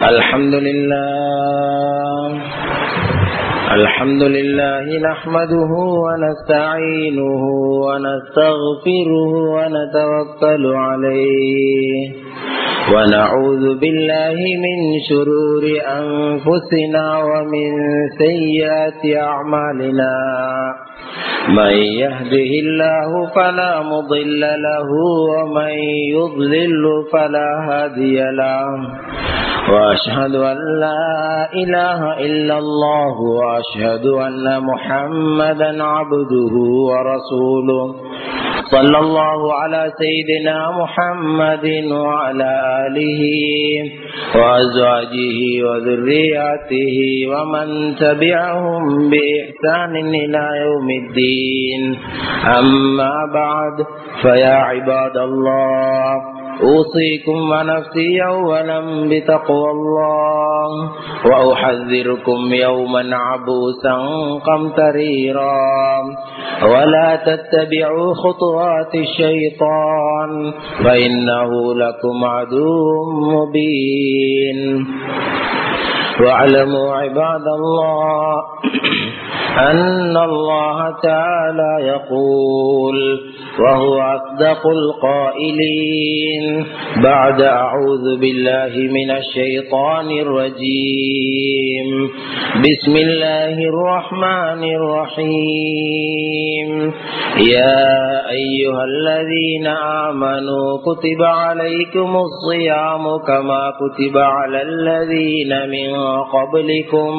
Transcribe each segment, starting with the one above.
الحمد لله الحمد لله نحمده ونستعينه ونستغفره ونتوكل عليه ونعوذ بالله من شرور أنفسنا ومن سيئات أعمالنا من يهده الله فلا مضل له ومن يضلل فلا هادي له وأشهد أن لا إله إلا الله وأشهد أن محمدا عبده ورسوله صلى الله على سيدنا محمد وعلى آله وأزواجه وذرياته ومن تبعهم بإحسان إلى يوم الدين أما بعد فيا عباد الله أوصيكم ونفسي أولا بتقوى الله وأحذركم يوما عبوسا قمتريرا ولا تتبعوا خطوات الشيطان فإنه لكم عدو مبين واعلموا عباد الله أن الله تعالى يقول وهو أصدق القائلين بعد أعوذ بالله من الشيطان الرجيم بسم الله الرحمن الرحيم يا أيها الذين آمنوا كتب عليكم الصيام كما كتب على الذين من قبلكم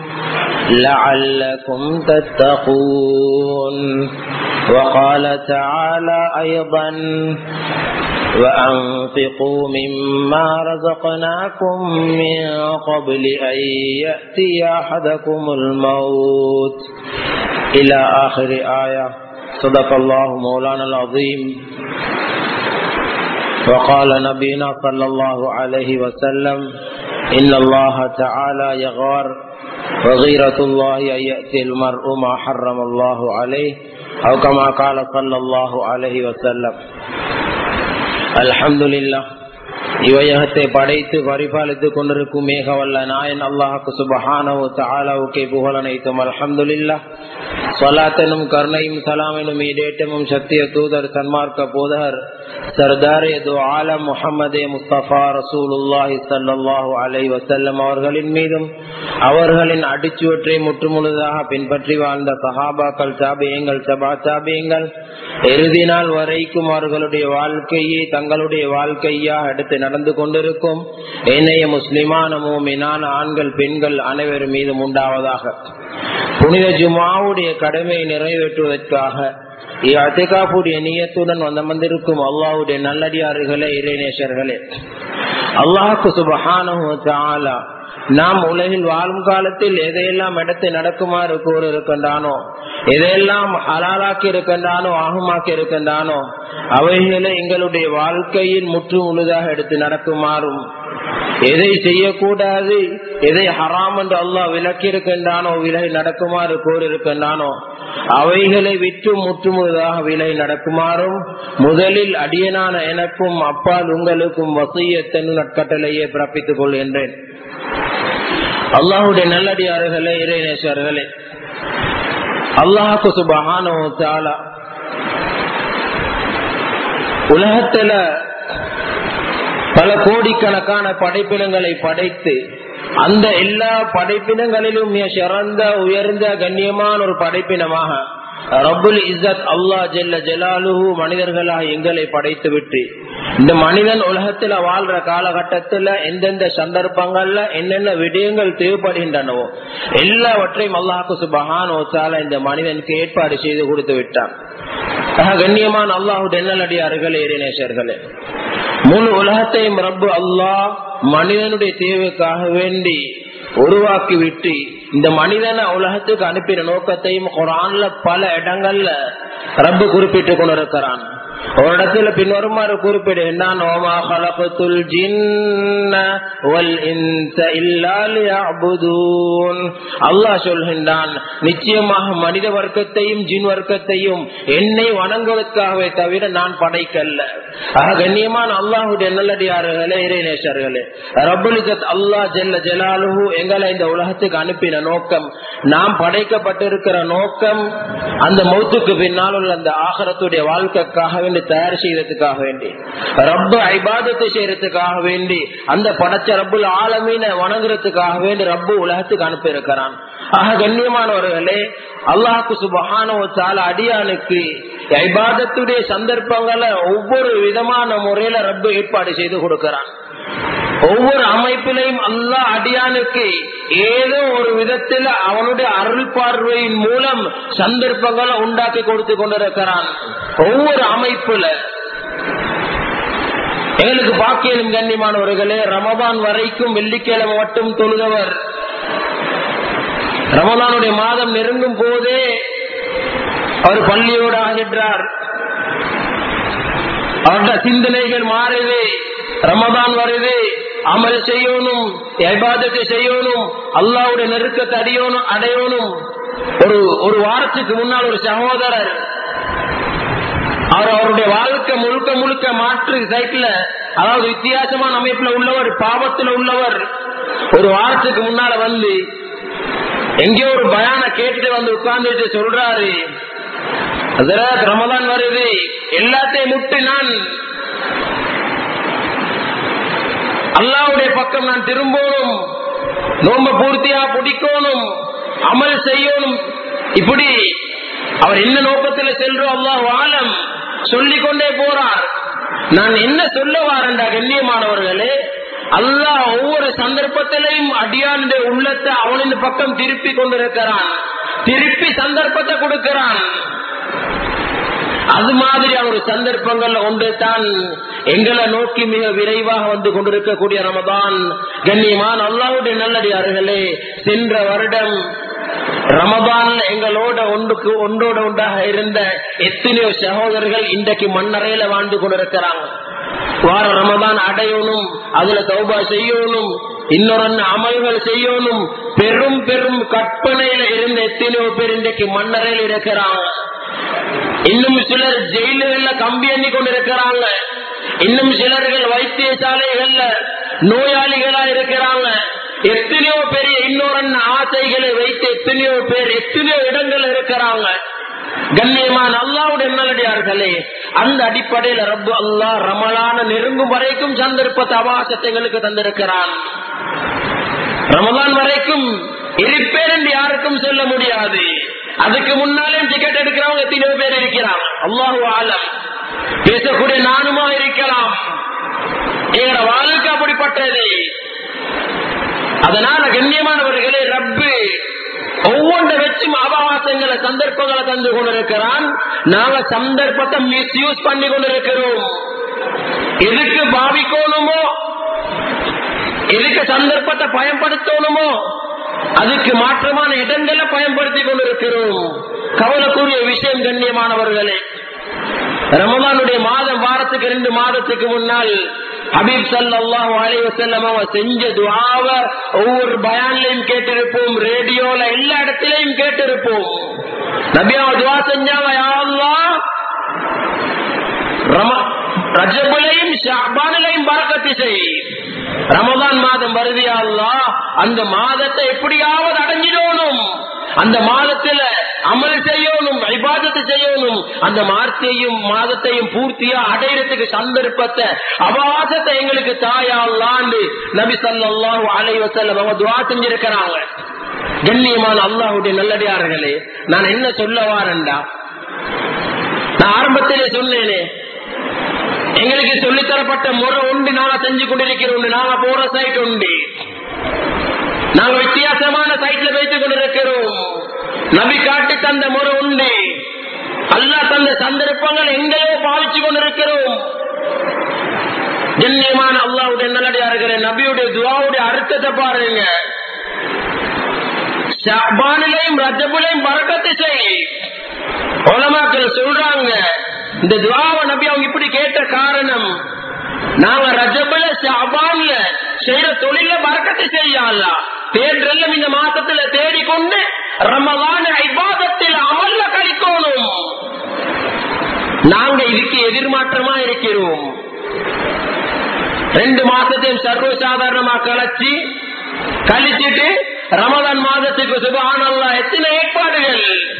لعلكم تتقون وقال تعالى أيضا وأنفقوا مما رزقناكم من قبل أن يأتي أحدكم الموت إلى آخر آية صدق الله مولانا العظيم وقال نبينا صلى الله عليه وسلم إن الله تعالى يغار وغيرة الله أن يأتي المرء ما حرم الله عليه أو كما قال صلى الله عليه وسلم الحمد لله இவையகத்தை படைத்து பரிபாலித்துக் கொண்டிருக்கும் மேகவல்ல நாயன் அல்லாஹுக்கு சுபஹானவு தாலாவுக்கே புகழனைத்தும் அல்ஹம்துலில்லா சொலாத்தனும் கருணையும் சலாமெனும் ஈடேட்டமும் சத்திய தூதர் சன்மார்க்க போதகர் சர்தாரே து ஆலம் முகமதே முஸ்தபா ரசூலுல்லாஹி சல்லாஹூ அலை வசல்லம் அவர்களின் மீதும் அவர்களின் அடிச்சுவற்றை முற்றுமுழுதாக பின்பற்றி வாழ்ந்த சஹாபாக்கள் சாபியங்கள் சபா சாபியங்கள் இறுதி நாள் வரைக்கும் அவர்களுடைய வாழ்க்கையை தங்களுடைய வாழ்க்கையா எடுத்து நடந்து கொண்டிருக்கும் ஏனைய முஸ்லிமான மூமினான ஆண்கள் பெண்கள் அனைவரும் மீதும் உண்டாவதாக புனித ஜுமாவுடைய கடமையை நிறைவேற்றுவதற்காக அத்திகாப்புடைய நீயத்துடன் வந்த வந்திருக்கும் அல்லாவுடைய நல்லடியாறுகளே இறைநேசர்களே அல்லாஹுக்கு சுபஹான நாம் உலகில் வாழும் காலத்தில் எதையெல்லாம் இடத்தை நடக்குமாறு கூற இருக்கின்றானோ எதையெல்லாம் ஹலாலாக்கி இருக்கின்றானோ ஆகுமாக்கி இருக்கின்றானோ அவைகளை எங்களுடைய வாழ்க்கையில் முற்று முழுதாக எடுத்து நடக்குமாறும் எதை செய்யக்கூடாது எதை ஹராம் என்று அல்லாஹ் விலக்கி இருக்கின்றானோ விலகி நடக்குமாறு கூறியிருக்கின்றானோ அவைகளை விட்டு முற்றுமுழுதாக விலை நடக்குமாறும் முதலில் அடியனான எனக்கும் அப்பால் உங்களுக்கும் வசியத்தன் நட்கட்டளையே பிறப்பித்துக் கொள்கின்றேன் அல்லாஹுடைய நல்லடியார்களே இறைநேசர்களே அல்லாஹுக்கு சுபஹானோ தாலா உலகத்துல பல கோடிக்கணக்கான படைப்பினங்களை படைத்து அந்த எல்லா படைப்பினங்களிலும் சிறந்த உயர்ந்த கண்ணியமான ஒரு படைப்பினமாக ரபுல் இசத் அல்லா ஜெல்ல ஜலாலுஹு மனிதர்களாக எங்களை படைத்து விட்டு இந்த மனிதன் உலகத்துல வாழ்ற காலகட்டத்துல எந்தெந்த சந்தர்ப்பங்கள்ல என்னென்ன விடயங்கள் தேவைப்படுகின்றனவோ எல்லாவற்றையும் அல்லாஹு சுபஹான் ஓசால இந்த மனிதனுக்கு ஏற்பாடு செய்து கொடுத்து விட்டான் கண்ணியமான அல்லாஹு தென்னலடியார்களே இறைநேசர்களே முழு உலகத்தையும் ரப்பு அல்லாஹ் மனிதனுடைய தேவைக்காக வேண்டி உருவாக்கி விட்டு இந்த மனிதனை உலகத்துக்கு அனுப்பின நோக்கத்தையும் குரான்ல பல இடங்கள்ல ரப்பு குறிப்பிட்டு கொண்டிருக்கிறான் ஒரு இடத்துல பின்வருமாறு குறிப்பிடுகின்றான் அல்லாஹ் சொல்கின்றான் நிச்சயமாக மனித வர்க்கத்தையும் ஜின் வர்க்கத்தையும் என்னை வணங்குவதற்காகவே தவிர நான் படைக்கல்ல ஆக கண்ணியமான அல்லாஹுடைய நல்லடியார்களே இறைநேசர்களே ரபுலிசத் அல்லாஹ் ஜெல்ல ஜலாலுஹு எங்களை இந்த உலகத்துக்கு அனுப்பின நோக்கம் நாம் படைக்கப்பட்டிருக்கிற நோக்கம் அந்த மௌத்துக்கு பின்னால் உள்ள அந்த ஆகரத்துடைய வாழ்க்கைக்காக வேண்டி தயார் செய்யறதுக்காக வேண்டி ரப்ப ஐபாதத்தை செய்யறதுக்காக வேண்டி அந்த படைச்ச ரப்புல் ஆலமீன வணங்குறதுக்காக வேண்டி ரப்பு உலகத்துக்கு அனுப்பி இருக்கிறான் ஆக கண்ணியமானவர்களே அல்லாஹுக்கு சுபஹான அடியானுக்கு ஐபாதத்துடைய சந்தர்ப்பங்களை ஒவ்வொரு விதமான முறையில ரப்பு ஏற்பாடு செய்து கொடுக்கிறான் ஒவ்வொரு அமைப்பிலையும் அல்லா அடியானுக்கு ஏதோ ஒரு விதத்தில் அவனுடைய அருள் பார்வையின் மூலம் சந்தர்ப்பங்களை உண்டாக்கி கொடுத்து கொண்டிருக்கிறான் ஒவ்வொரு அமைப்புல எங்களுக்கு பாக்கியலும் கண்ணியமானவர்களே ரமதான் வரைக்கும் வெள்ளிக்கிழமை மட்டும் தொழுதவர் ரமதானுடைய மாதம் நெருங்கும் போதே அவர் பள்ளியோடு ஆகின்றார் அவருடைய சிந்தனைகள் மாறுது ரமதான் வருது அமல் செய்யணும் ஐபாதத்தை செய்யணும் அல்லாவுடைய நெருக்கத்தை அடையணும் அடையணும் ஒரு ஒரு வாரத்துக்கு முன்னால் ஒரு சகோதரர் அவர் அவருடைய வாழ்க்கை முழுக்க முழுக்க மாற்று சைட்ல அதாவது வித்தியாசமான அமைப்புல உள்ளவர் பாவத்துல உள்ளவர் ஒரு வாரத்துக்கு முன்னால வந்து எங்கேயோ ஒரு பயான கேட்டு வந்து உட்கார்ந்துட்டு சொல்றாரு ரமதான் வருது எல்லாத்தையும் முட்டு நான் அல்லாவுடைய பக்கம் நான் திரும்பணும் நோம்ப பூர்த்தியா பிடிக்கணும் அமல் செய்யணும் இப்படி அவர் என்ன நோக்கத்தில் செல்றோம் அல்லாஹ் ஆலம் சொல்லிக் கொண்டே போறார் நான் என்ன சொல்ல வாரண்டா கண்ணியமானவர்களே அல்லாஹ் ஒவ்வொரு சந்தர்ப்பத்திலையும் அடியானுடைய உள்ளத்தை அவனின் பக்கம் திருப்பி கொண்டிருக்கிறான் திருப்பி சந்தர்ப்பத்தை கொடுக்கிறான் அது மாதிரியான ஒரு சந்தர்ப்பங்கள் ஒன்று தான் எங்களை நோக்கி மிக விரைவாக வந்து கொண்டிருக்கக்கூடிய ரமதான் கண்ணியமான் அல்லாவுடைய நல்லடியார்களே சென்ற வருடம் ரமதான் எங்களோட ஒன்றுக்கு ஒன்றோட ஒன்றாக இருந்த எத்தனையோ சகோதரர்கள் இன்றைக்கு மண்ணறையில வாழ்ந்து கொண்டிருக்கிறாங்க வார ரமதான் அடையணும் அதுல தௌபா செய்யணும் இன்னொரு அமல்கள் செய்யணும் பெரும் பெரும் கற்பனையில இருந்த எத்தனையோ பேர் இன்றைக்கு மண்ணறையில் இருக்கிறாங்க இன்னும் சிலர் ஜெயிலுகள்ல கம்பி எண்ணி கொண்டிருக்கிறாங்க இன்னும் சிலர்கள் வைத்தியசாலைகள்ல நோயாளிகளா இருக்கிறாங்க எத்தனையோ பெரிய இன்னொரு ஆசைகளை வைத்து எத்தனையோ பேர் எத்தனையோ இடங்கள் இருக்கிறாங்க கண்ணியமான அல்லாவுடைய நல்லடியார்களே அந்த அடிப்படையில் ரப்பு அல்லா ரமலான நெருங்கும் வரைக்கும் சந்தர்ப்பத்தை அவாசத்தை எங்களுக்கு தந்திருக்கிறான் ரமலான் வரைக்கும் இருப்பேன் என்று யாருக்கும் சொல்ல முடியாது அதுக்கு முன்னாலே டிக்கெட் எடுக்கிறவங்க எத்தனை பேர் இருக்கிறாங்க அல்லாஹு ஆலம் பேசக்கூடிய நானுமா இருக்கலாம் எங்களோட வாழ்க்கை அப்படிப்பட்டது அதனால கண்ணியமானவர்களே ரப்பு ஒவ்வொன்றை வச்சும் அபவாசங்களை சந்தர்ப்பங்களை தந்து கொண்டிருக்கிறான் நாங்க சந்தர்ப்பத்தை மிஸ்யூஸ் பண்ணி கொண்டிருக்கிறோம் எதுக்கு பாவிக்கணுமோ எதுக்கு சந்தர்ப்பத்தை பயன்படுத்தணுமோ அதுக்கு மாற்றமான இடங்களை பயன்படுத்தி கொண்டிருக்கிறோம் கவலைக்குரிய விஷயம் கண்ணியமானவர்களே ரமதானுடைய மாதம் வாரத்துக்கு ரெண்டு மாதத்துக்கு முன்னால் ஹபீப் சல்லாஹ் அலைவசல்லம் அவன் செஞ்ச துவாவ ஒவ்வொரு பயான்லையும் கேட்டிருப்போம் ரேடியோல எல்லா இடத்திலையும் கேட்டிருப்போம் நபியாவ துவா செஞ்சாவ யாருலாம் ரஜபுலையும் ஷாபானிலையும் பறக்கத்தி செய் ரமதான் மாதம் வருதியா அல்லா அந்த மாதத்தை எப்படியாவது அடைஞ்சிடணும் அந்த மாதத்துல அமல் செய்யணும் ஐபாதத்தை செய்யணும் அந்த மார்த்தையும் மாதத்தையும் பூர்த்தியா அடையிறதுக்கு சந்தர்ப்பத்தை அவாசத்தை எங்களுக்கு தாயாண்டு நபி சல்லாஹூ அலைவசல்லம் அவங்க துவா செஞ்சிருக்கிறாங்க கண்ணியமான அல்லாஹுடைய நல்லடியார்களே நான் என்ன சொல்ல வாரண்டா நான் ஆரம்பத்திலே சொன்னேனே எங்களுக்கு சொல்லித்தரப்பட்ட முறை உண்டு நாங்க செஞ்சு கொண்டிருக்கிறோம் நாங்க போற சைட் உண்டு நாங்க வித்தியாசமான சைட்ல வைத்துக் கொண்டிருக்கிறோம் நபி காட்டி தந்த முறை உண்டு அல்லா தந்த சந்தர்ப்பங்கள் எங்கேயோ பாவிச்சு கொண்டிருக்கிறோம் கண்ணியமான அல்லாவுடைய நல்லடியார்களே நபியுடைய துவாவுடைய அர்த்தத்தை பாருங்க ஷாபானிலையும் ரஜபுலையும் பறக்கத்தை செய் உலமாக்கள் சொல்றாங்க இந்த துவாவை நபி அவங்க இப்படி கேட்ட காரணம் நாங்க ரஜபுல ஷாபான்ல செய்யற தொழில பறக்கத்தை செய்யல தேன்றெல்லாம் இந்த மாசத்துல தேடிக்கொண்டு ரமவான ஐபாதத்தில் அமல்ல கழிக்கணும் நாங்க இதுக்கு எதிர்மாற்றமா இருக்கிறோம் ரெண்டு மாசத்தையும் சர்வ சாதாரணமா கழிச்சு கழிச்சிட்டு ரமதான் மாதத்துக்கு சுபஹானல்லா எத்தனை ஏற்பாடுகள்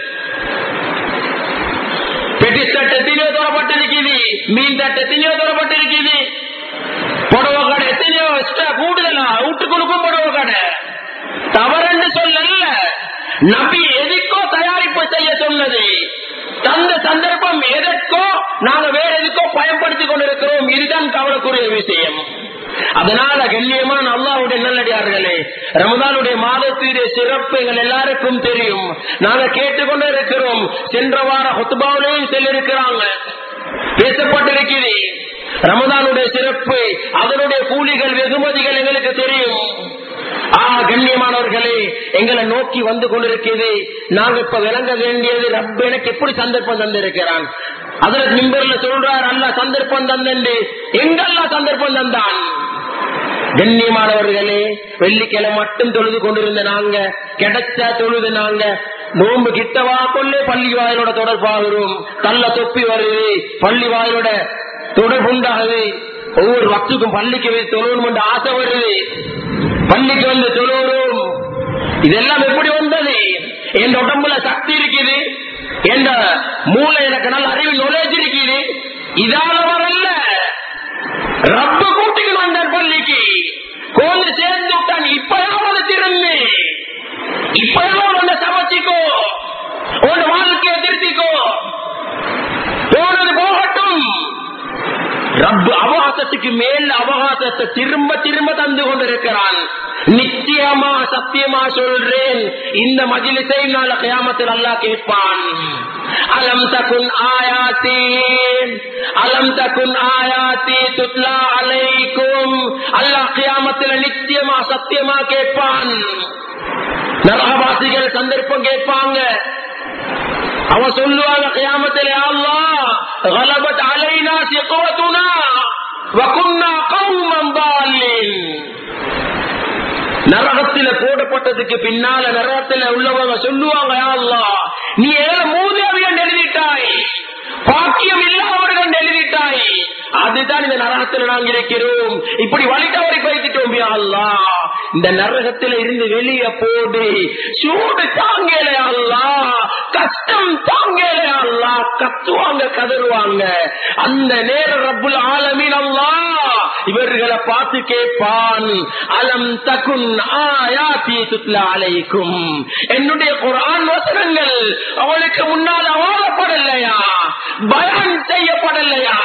பெட்டி தட்டத்திலேயோ தரப்பட்டிருக்குது மீன் தட்டத்திலேயோ தரப்பட்டிருக்குது புடவை கடை எத்தனையோ எக்ஸ்ட்ரா கூடுதலா வீட்டுக்குள்ளுக்கும் புடவை கடை தவறுன்னு சொல்லல நபி எதுக்கோ தயாரிப்பு செய்ய சொன்னது தந்த சந்தர்ப்பம் எதற்கோ நாங்க வேற எதுக்கோ பயன்படுத்திக் கொண்டிருக்கிறோம் இதுதான் கவலைக்குரிய விஷயம் அதனால கண்ணியமான அல்லாவுடைய நல்லடியார்களே ரமதானுடைய மாதத்துடைய சிறப்பு எங்கள் எல்லாருக்கும் தெரியும் நாங்க கேட்டுக்கொண்டே இருக்கிறோம் சென்ற வார ஹொத்துபாவிலையும் செல்லிருக்கிறாங்க பேசப்பட்டிருக்கிறது ரமதானுடைய சிறப்பு அதனுடைய கூலிகள் வெகுமதிகள் எங்களுக்கு தெரியும் ஆ கண்ணியமானவர்களே எங்களை நோக்கி வந்து கொண்டிருக்கிறது நாங்க இப்ப விளங்க வேண்டியது ரப்ப எனக்கு எப்படி சந்தர்ப்பம் தந்திருக்கிறான் அதுல மிம்பர்ல சொல்றார் அல்ல சந்தர்ப்பம் தந்தண்டு எங்கெல்லாம் சந்தர்ப்பம் தந்தான் கண்ணியமானவர்களே வெள்ளிக்கிழமை மட்டும் தொழுது கொண்டிருந்த நாங்க கிடைச்ச தொழுது நாங்க நோம்பு கிட்டவா கொள்ளே பள்ளி வாயிலோட தொடர்பாகிறோம் தள்ள தொப்பி வருது பள்ளி வாயிலோட தொடர்புண்டாகுது ஒவ்வொரு வக்துக்கும் பள்ளிக்கு போய் தொழுவணும் என்று ஆசை வருது பள்ளிக்கு வந்து தொழுவரும் இதெல்லாம் எப்படி வந்தது என் உடம்புல சக்தி இருக்குது என்ற மூளை எனக்கு நல்ல அறிவு நுழைஞ்சு இருக்குது இதால வரல ரப்ப கூட்டிக்கு வந்தார் பள்ளிக்கு கோந்து சேர்ந்து விட்டான் இப்பயாவது திறந்து இப்பயாவது ஒன்ன சமைச்சிக்கோ உன் வாழ்க்கையை திருத்திக்கோ போனது போகட்டும் ரப்பு அவகாசத்துக்கு மேல் அவகாசத்தை திரும்ப திரும்ப தந்து கொண்டிருக்கிறான் நிச்சயமா சத்தியமா சொல்றேன் இந்த மஜிலிசை நாள கயாமத்தில் அல்லா கேட்பான் அலம் தகுன் ஆயாத்தி அலம் தகுன் ஆயாத்தி துத்லா அலைக்கும் அல்லாஹ் கியாமத்தில் நிச்சயமா சத்தியமா கேட்பான் நரகவாசிகள் சந்தர்ப்பம் கேட்பாங்க அவன் சொல்லுவாங்க கியாமத்தில் அல்லா غلبت علينا ثقتنا وكنا قوما ضالين நரகத்தில போடப்பட்டதுக்கு பின்னால நரகத்தில உள்ளவங்க சொல்லுவாங்க யா அல்லாஹ் நீ ஏதோ மூதேவியன் எழுதிட்டாய் பாக்கியம் இல்லாதவர்கள் எழுதிட்டாய் அதுதான் இந்த நரகத்தில் நாங்கள் இருக்கிறோம் இப்படி வழி தவறி பயிர்த்திட்டோம் யா அல்லாஹ் இந்த நரகத்தில இருந்து வெளியே போடு சூடு தாங்கல அல்லா கஷ்டம் தாங்கல அல்லா கத்துவாங்க கதறுவாங்க அந்த நேர ரப்புல் ஆலமீன் அல்லா இவர்களை பார்த்து கேட்பான் அலம் தகுன் ஆயாத்தி துத்லா அலைக்கும் என்னுடைய குரான் வசனங்கள் அவளுக்கு முன்னால் அவாதப்படலையா பயான் செய்யப்படலையா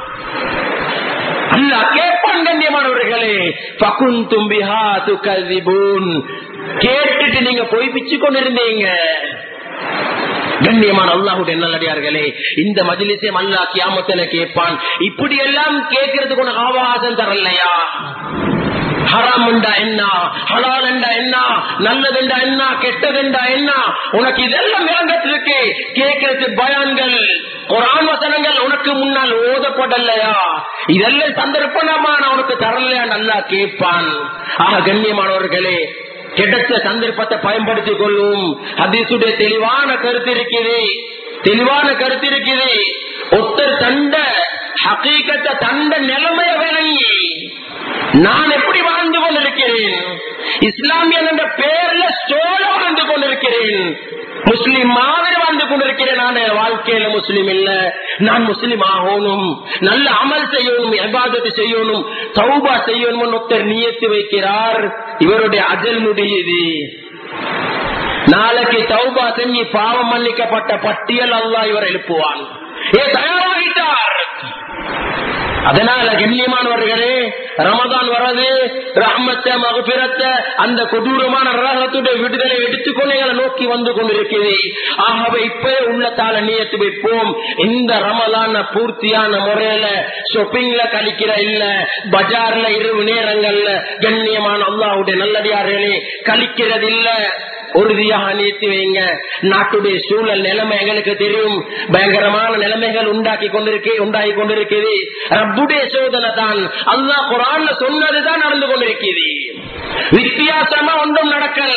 அல்லா கேட்பான் கண்ணியமானவர்களே பகுன் தும்பிஹா துகதிபூன் கேட்டுட்டு நீங்க போய் பிச்சு கொண்டிருந்தீங்க கண்ணியமான அல்லாஹுடைய நல்லடியார்களே இந்த மஜிலிசையும் அல்லா கியாமத்துல கேட்பான் இப்படி எல்லாம் கேட்கறதுக்கு உனக்கு ஆவாசம் தரலையா ஹராம் என்ன ஹலால் என்ன நல்லதுண்டா என்ன கெட்டதுண்டா என்ன உனக்கு இதெல்லாம் விளங்கத்திற்கு கேட்கறது பயான்கள் குரான் வசனங்கள் உனக்கு முன்னால் ஓதப்படலையா இதெல்லாம் சந்தர்ப்பமா நான் உனக்கு தரலையா நல்லா கேட்பான் ஆக கண்ணியமானவர்களே கிடைச்ச சந்தர்ப்பத்தை பயன்படுத்திக் கொள்ளும் ஹதீசுடைய தெளிவான கருத்து இருக்குது தெளிவான கருத்து இருக்குது ஒத்தர் தண்ட ஹக்கீக்கத்தை தண்ட நிலைமைய விளங்கி நான் எப்படி வாழ்ந்து கொண்டிருக்கிறேன் இஸ்லாமியன் என்ற பேர்ல சோழ வாழ்ந்து கொண்டிருக்கிறேன் முஸ்லிம் மாதிரி வாழ்ந்து கொண்டிருக்கிறேன் நான் வாழ்க்கையில முஸ்லிம் இல்ல நான் முஸ்லிம் ஆகணும் நல்ல அமல் செய்யணும் எபாதத்து செய்யணும் சௌபா செய்யணும் ஒருத்தர் நியத்து வைக்கிறார் இவருடைய அஜல் முடியுது நாளைக்கு தௌபா செஞ்சு பாவம் மன்னிக்கப்பட்ட பட்டியல் அல்லா இவர் எழுப்புவான் ஏ தயாராகிட்டார் அதனால கண்ணியமானவர்களே ரமதான் வர்றது ரஹ்மத்தை மகபிரத்தை அந்த கொடூரமான ரகத்துடைய விடுதலை எடுத்துக்கொண்டு எங்களை நோக்கி வந்து கொண்டிருக்கிறது ஆகவே இப்பவே உள்ளத்தால நீயத்து வைப்போம் இந்த ரமலான பூர்த்தியான முறையில ஷாப்பிங்ல கழிக்கிற இல்ல பஜார்ல இரவு நேரங்கள்ல கண்ணியமான அல்லாவுடைய நல்லடியார்களே கழிக்கிறது இல்ல உறுதியாக நீத்தி வைங்க நாட்டுடைய சூழல் நிலைமை எங்களுக்கு தெரியும் பயங்கரமான நிலைமைகள் உண்டாக்கி கொண்டிருக்கே உண்டாகி கொண்டிருக்கிறது ரப்புடைய சோதனை தான் அல்லா குரான்ல சொன்னதுதான் நடந்து கொண்டிருக்கிறது வித்தியாசமா ஒன்றும் நடக்கல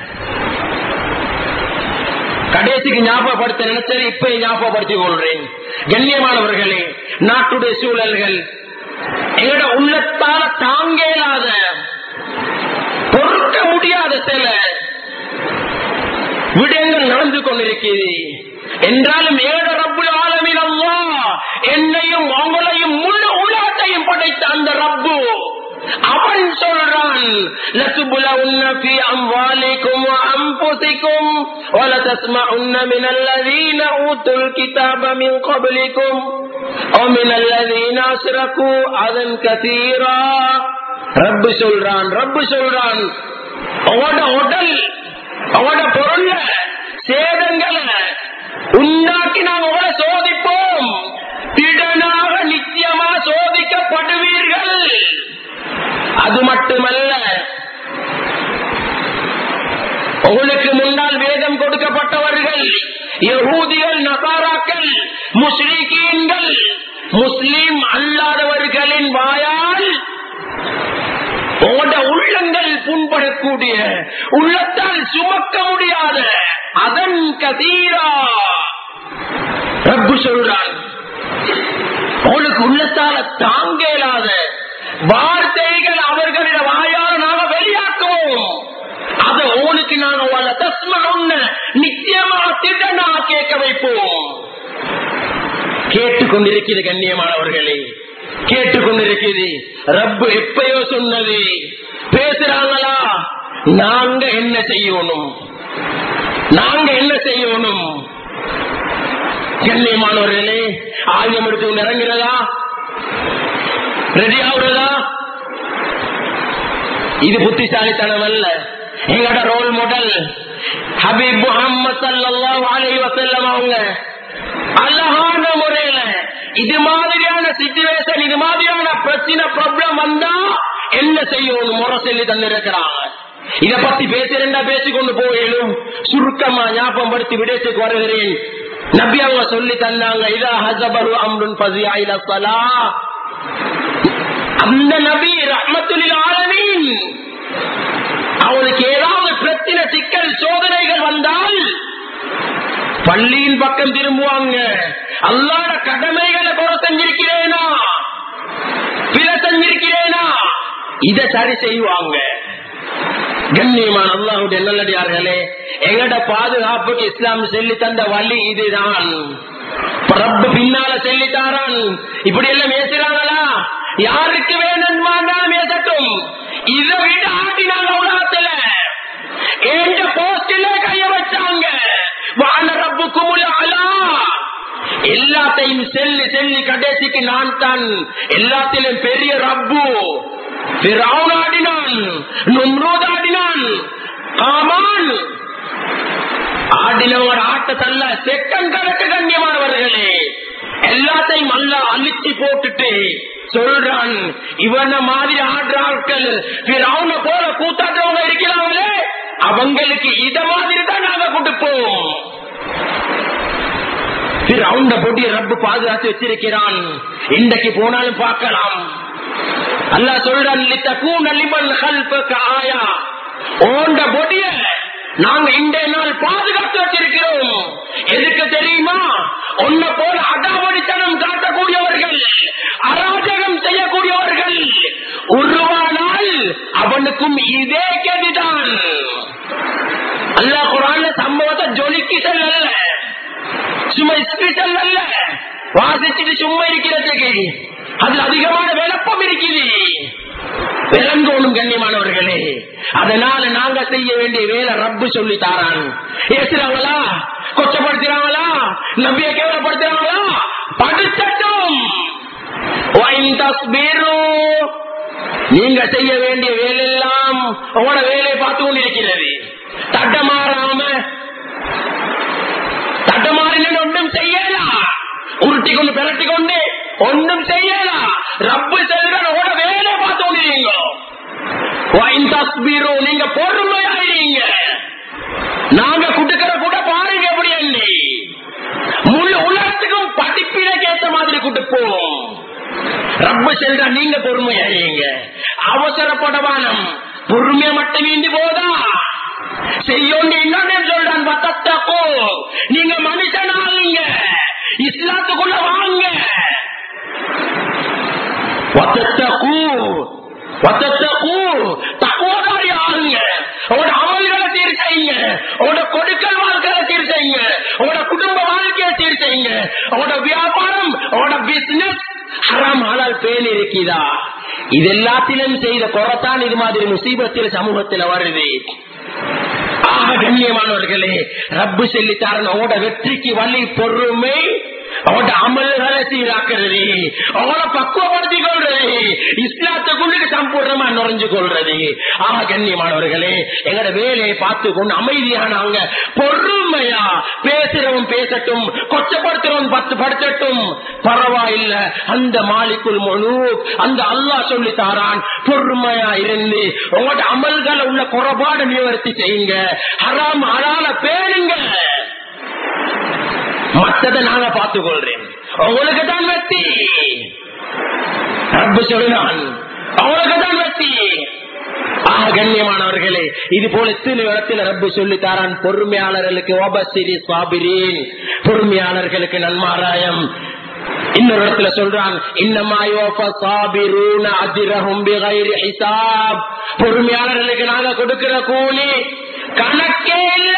கடைசிக்கு ஞாபகப்படுத்த நினைச்சது இப்ப ஞாபகப்படுத்திக் கொள்றேன் கண்ணியமானவர்களே நாட்டுடைய சூழல்கள் எங்களோட உள்ளத்தால தாங்க இயலாத பொறுக்க முடியாத சில விடயங்கள் நடந்து கொண்டிருக்கிறது என்றாலும் ஏழ ரப்புல் ஆலமின் அல்லா என்னையும் உங்களையும் முழு உலகத்தையும் படைத்த அந்த ரப்பு அவன் சொல்றான் لتبلون في أموالكم وأنفسكم ولتسمعن من الذين أوتوا الكتاب من قبلكم ومن الذين أشركوا أذى كثيرا ரப்பு சொல்றான் ரப்பு சொல்றான் அவட உடல் அவட பொருள் சேதங்களை உண்டாக்கி நாம் அவளை சோதிப்போம் திடனாக நிச்சயமா சோதிக்கப்படுவீர்கள் அது மட்டுமல்ல உங்களுக்கு முன்னால் வேதம் கொடுக்கப்பட்டவர்கள் யகூதிகள் நசாராக்கள் முஸ்லிகீன்கள் முஸ்லிம் அல்லாதவர்களின் வாயால் உங்களோட உள்ளங்கள் புண்படக்கூடிய உள்ளத்தால் சுமக்க முடியாத அதன் கதீரா ரப்பு சொல்றான் உங்களுக்கு உள்ளத்தால தாங்க இயலாத வார்த்தைகள் அவர்களிட வாயால் நாங்க வெளியாக்குவோம் அத உங்களுக்கு நாங்க வள தஸ்மா நிச்சயமா திடனா கேட்க வைப்போம் கேட்டுக்கொண்டிருக்கிறது கண்ணியமானவர்களே கேட்டுக்கொண்டிருக்கிறது ரப்பு எப்பயோ சொன்னது பேசுறாங்களா நாங்க என்ன செய்யணும் நாங்க என்ன செய்யணும் கண்ணியமானவர்களே ஆயுதம் எடுத்து இறங்குறதா ரெடி ஆகுறதா இது புத்திசாலித்தனம் அல்ல எங்களோட ரோல் மாடல் ஹபீப் முகமது சல்லாஹ் அலி வசல்லம் அவங்க அழகான முறையில இது மாதிரியான சிச்சுவேஷன் இது மாதிரியான பிரச்சனை ப்ராப்ளம் வந்தா என்ன செய்யணும் முறை சொல்லி தந்திருக்கிறாங்க இத பத்தி பேசுறேன்டா பேசிக்கொண்டு போயிடும் சுருக்கமா ஞாபகப்படுத்தி விடயத்துக்கு வருகிறேன் நபி அவங்க சொல்லி தந்தாங்க இதா ஹசபரு அம்ருன் பசியா இல சலா அந்த நபி ரஹ்மத்துலில் ஆலமீன் அவனுக்கு ஏதாவது பிரச்சனை சிக்கல் சோதனைகள் வந்தால் பள்ளியின் பக்கம் திரும்புவாங்க அல்லாட கடமைகளை குறை செஞ்சிருக்கிறேனா பிற செஞ்சிருக்கிறேனா இத சரி செய்வாங்க கண்ணியமான அல்லாஹுடைய நல்லடியார்களே எங்கட பாதுகாப்புக்கு இஸ்லாம் சொல்லி தந்த வழி இதுதான் ரப்பு பின்னால சொல்லித்தாரான் இப்படி எல்லாம் பேசுறாங்களா யாருக்கு வேணுமானாலும் பேசட்டும் இதை விட ஆட்டினாங்க உலகத்துல எந்த போஸ்டில கைய வச்சாங்க வான ரப்பு குமுலா எல்லாத்தையும் செல்லி செல்லி கடைசிக்கு நான் தான் எல்லாத்திலும் பெரிய ரப்பு ஆடினான் நும்ரோத் ஆடினான் ஆமான் ஆடினவர் ஆட்டத்தல்ல செக்கன் கணக்கு கண்ணியமானவர்களே எல்லாத்தையும் அல்ல அழிச்சு போட்டுட்டு சொல்றான் இவன மாதிரி ஆடுற ஆட்கள் அவன போல கூத்தாட்டவங்க இருக்கிறாங்களே அவங்களுக்கு இத மாதிரி தான் நாங்க கொடுப்போம் அவண்ட பொடிய ரப்பு பாதுகாத்து வச்சிருக்கிறான் இன்றைக்கு போனாலும் பார்க்கலாம் அல்லா சொல்றான் ஓண்ட பொடிய நாங்க இன்றைய நாள் பாதுகாத்து வச்சிருக்கிறோம் எதுக்கு தெரியுமா உன்ன போல அடாவடித்தனம் காட்டக்கூடியவர்கள் அராஜகம் செய்யக்கூடியவர்கள் உருவானால் அவனுக்கும் இதே கதிதான் அல்லா குரான் சம்பவத்தை ஜொலிக்கு செல்லல சும்மா ஸ்பீட்டல் அல்ல வாசிச்சுட்டு சும்மா இருக்கிறதுக்கு அதுல அதிகமான விளப்பம் இருக்குது விளங்கோணும் கண்ணியமானவர்களே அதனால நாங்க செய்ய வேண்டிய வேலை ரப்பு சொல்லி தாரான் ஏசுறாங்களா கொச்சப்படுத்துறாங்களா நம்பிய கேவலப்படுத்துறாங்களா படிச்சட்டும் நீங்க செய்ய வேண்டிய வேலையெல்லாம் உங்களோட வேலையை பார்த்து கொண்டிருக்கிறது தட்டமாறாம தட்டமாறின ஒன்றும் செய்யலாம் உருட்டி கொண்டு பிரட்டி கொண்டு ஒன்றும் செய்யலாம் ரப்பு செல்கிற வேலையை பார்த்து கொண்டிருக்கீங்க நீங்க பொறுமையாயிருங்க நாங்க குடுக்கிற கூட பாருங்க எப்படி இல்லை முழு உலகத்துக்கும் படிப்பினைக்கு ஏற்ற மாதிரி கொடுப்போம் ரப்ப செல்ற நீங்க பொறுமையாயிருங்க அவசரப்படவானம் பொறுமைய மட்டும் வேண்டி போதா செய்யோண்டு இன்னொன்னு சொல்றான் பத்தத்தப்போ நீங்க மனுஷனாகுங்க இஸ்லாத்துக்குள்ள வாங்க வத்தத்தகு வத்தத்தகு தக்குவதாரி ஆளுங்க உங்களோட அமல்களை சீர் செய்யுங்க உங்களோட கொடுக்கல் வாழ்க்கையை சீர் செய்யுங்க உங்களோட குடும்ப வாழ்க்கையை சீர் செய்யுங்க உங்களோட வியாபாரம் உங்களோட பிசினஸ் ஹராம் ஹலால் பேன் இருக்குதா இது எல்லாத்திலும் செய்த குறைத்தான் இது மாதிரி முசீபத்தில் சமூகத்தில் வருது ஆக கண்ணியமானவர்களே ரப்பு சொல்லித்தாரன் அவனோட வெற்றிக்கு வழி பொறுமை அவனோட அமல்களை சீராக்குறது அவனை பக்குவப்படுத்திக் கொள்றது இஸ்லாத்துக்குள்ளுக்கு சம்பூர்ணமா நுழைஞ்சு கொள்றது ஆக கண்ணியமானவர்களே எங்கட வேலையை பார்த்து கொண்டு அமைதியானாங்க பொறுமையா பேசுறவன் பேசட்டும் கொச்சப்படுத்துறவன் பத்து படுத்தட்டும் பரவாயில்ல அந்த மாலிக்குள் முழு அந்த அல்லாஹ் சொல்லி தாரான் பொறுமையா இருந்து உங்களோட அமல்களை உள்ள குறைபாடு நிவர்த்தி செய்யுங்க ஹராம் ஹலால பேணுங்க மற்றதை நாங்க பார்த்துக் கொள்றேன் உங்களுக்கு தான் வெற்றி ரப்பு சொல்லினான் அவங்களுக்கு தான் வெற்றி ஆக கண்ணியமானவர்களே இது போல எத்தனை இடத்துல ரப்பு சொல்லி தாரான் பொறுமையாளர்களுக்கு ஓபசிரி சாபிரீன் பொறுமையாளர்களுக்கு நன்மாராயம் இன்னொரு இடத்துல சொல்றான் பொறுமையாளர்களுக்கு நாங்க கொடுக்கிற கூலி கணக்கே இல்ல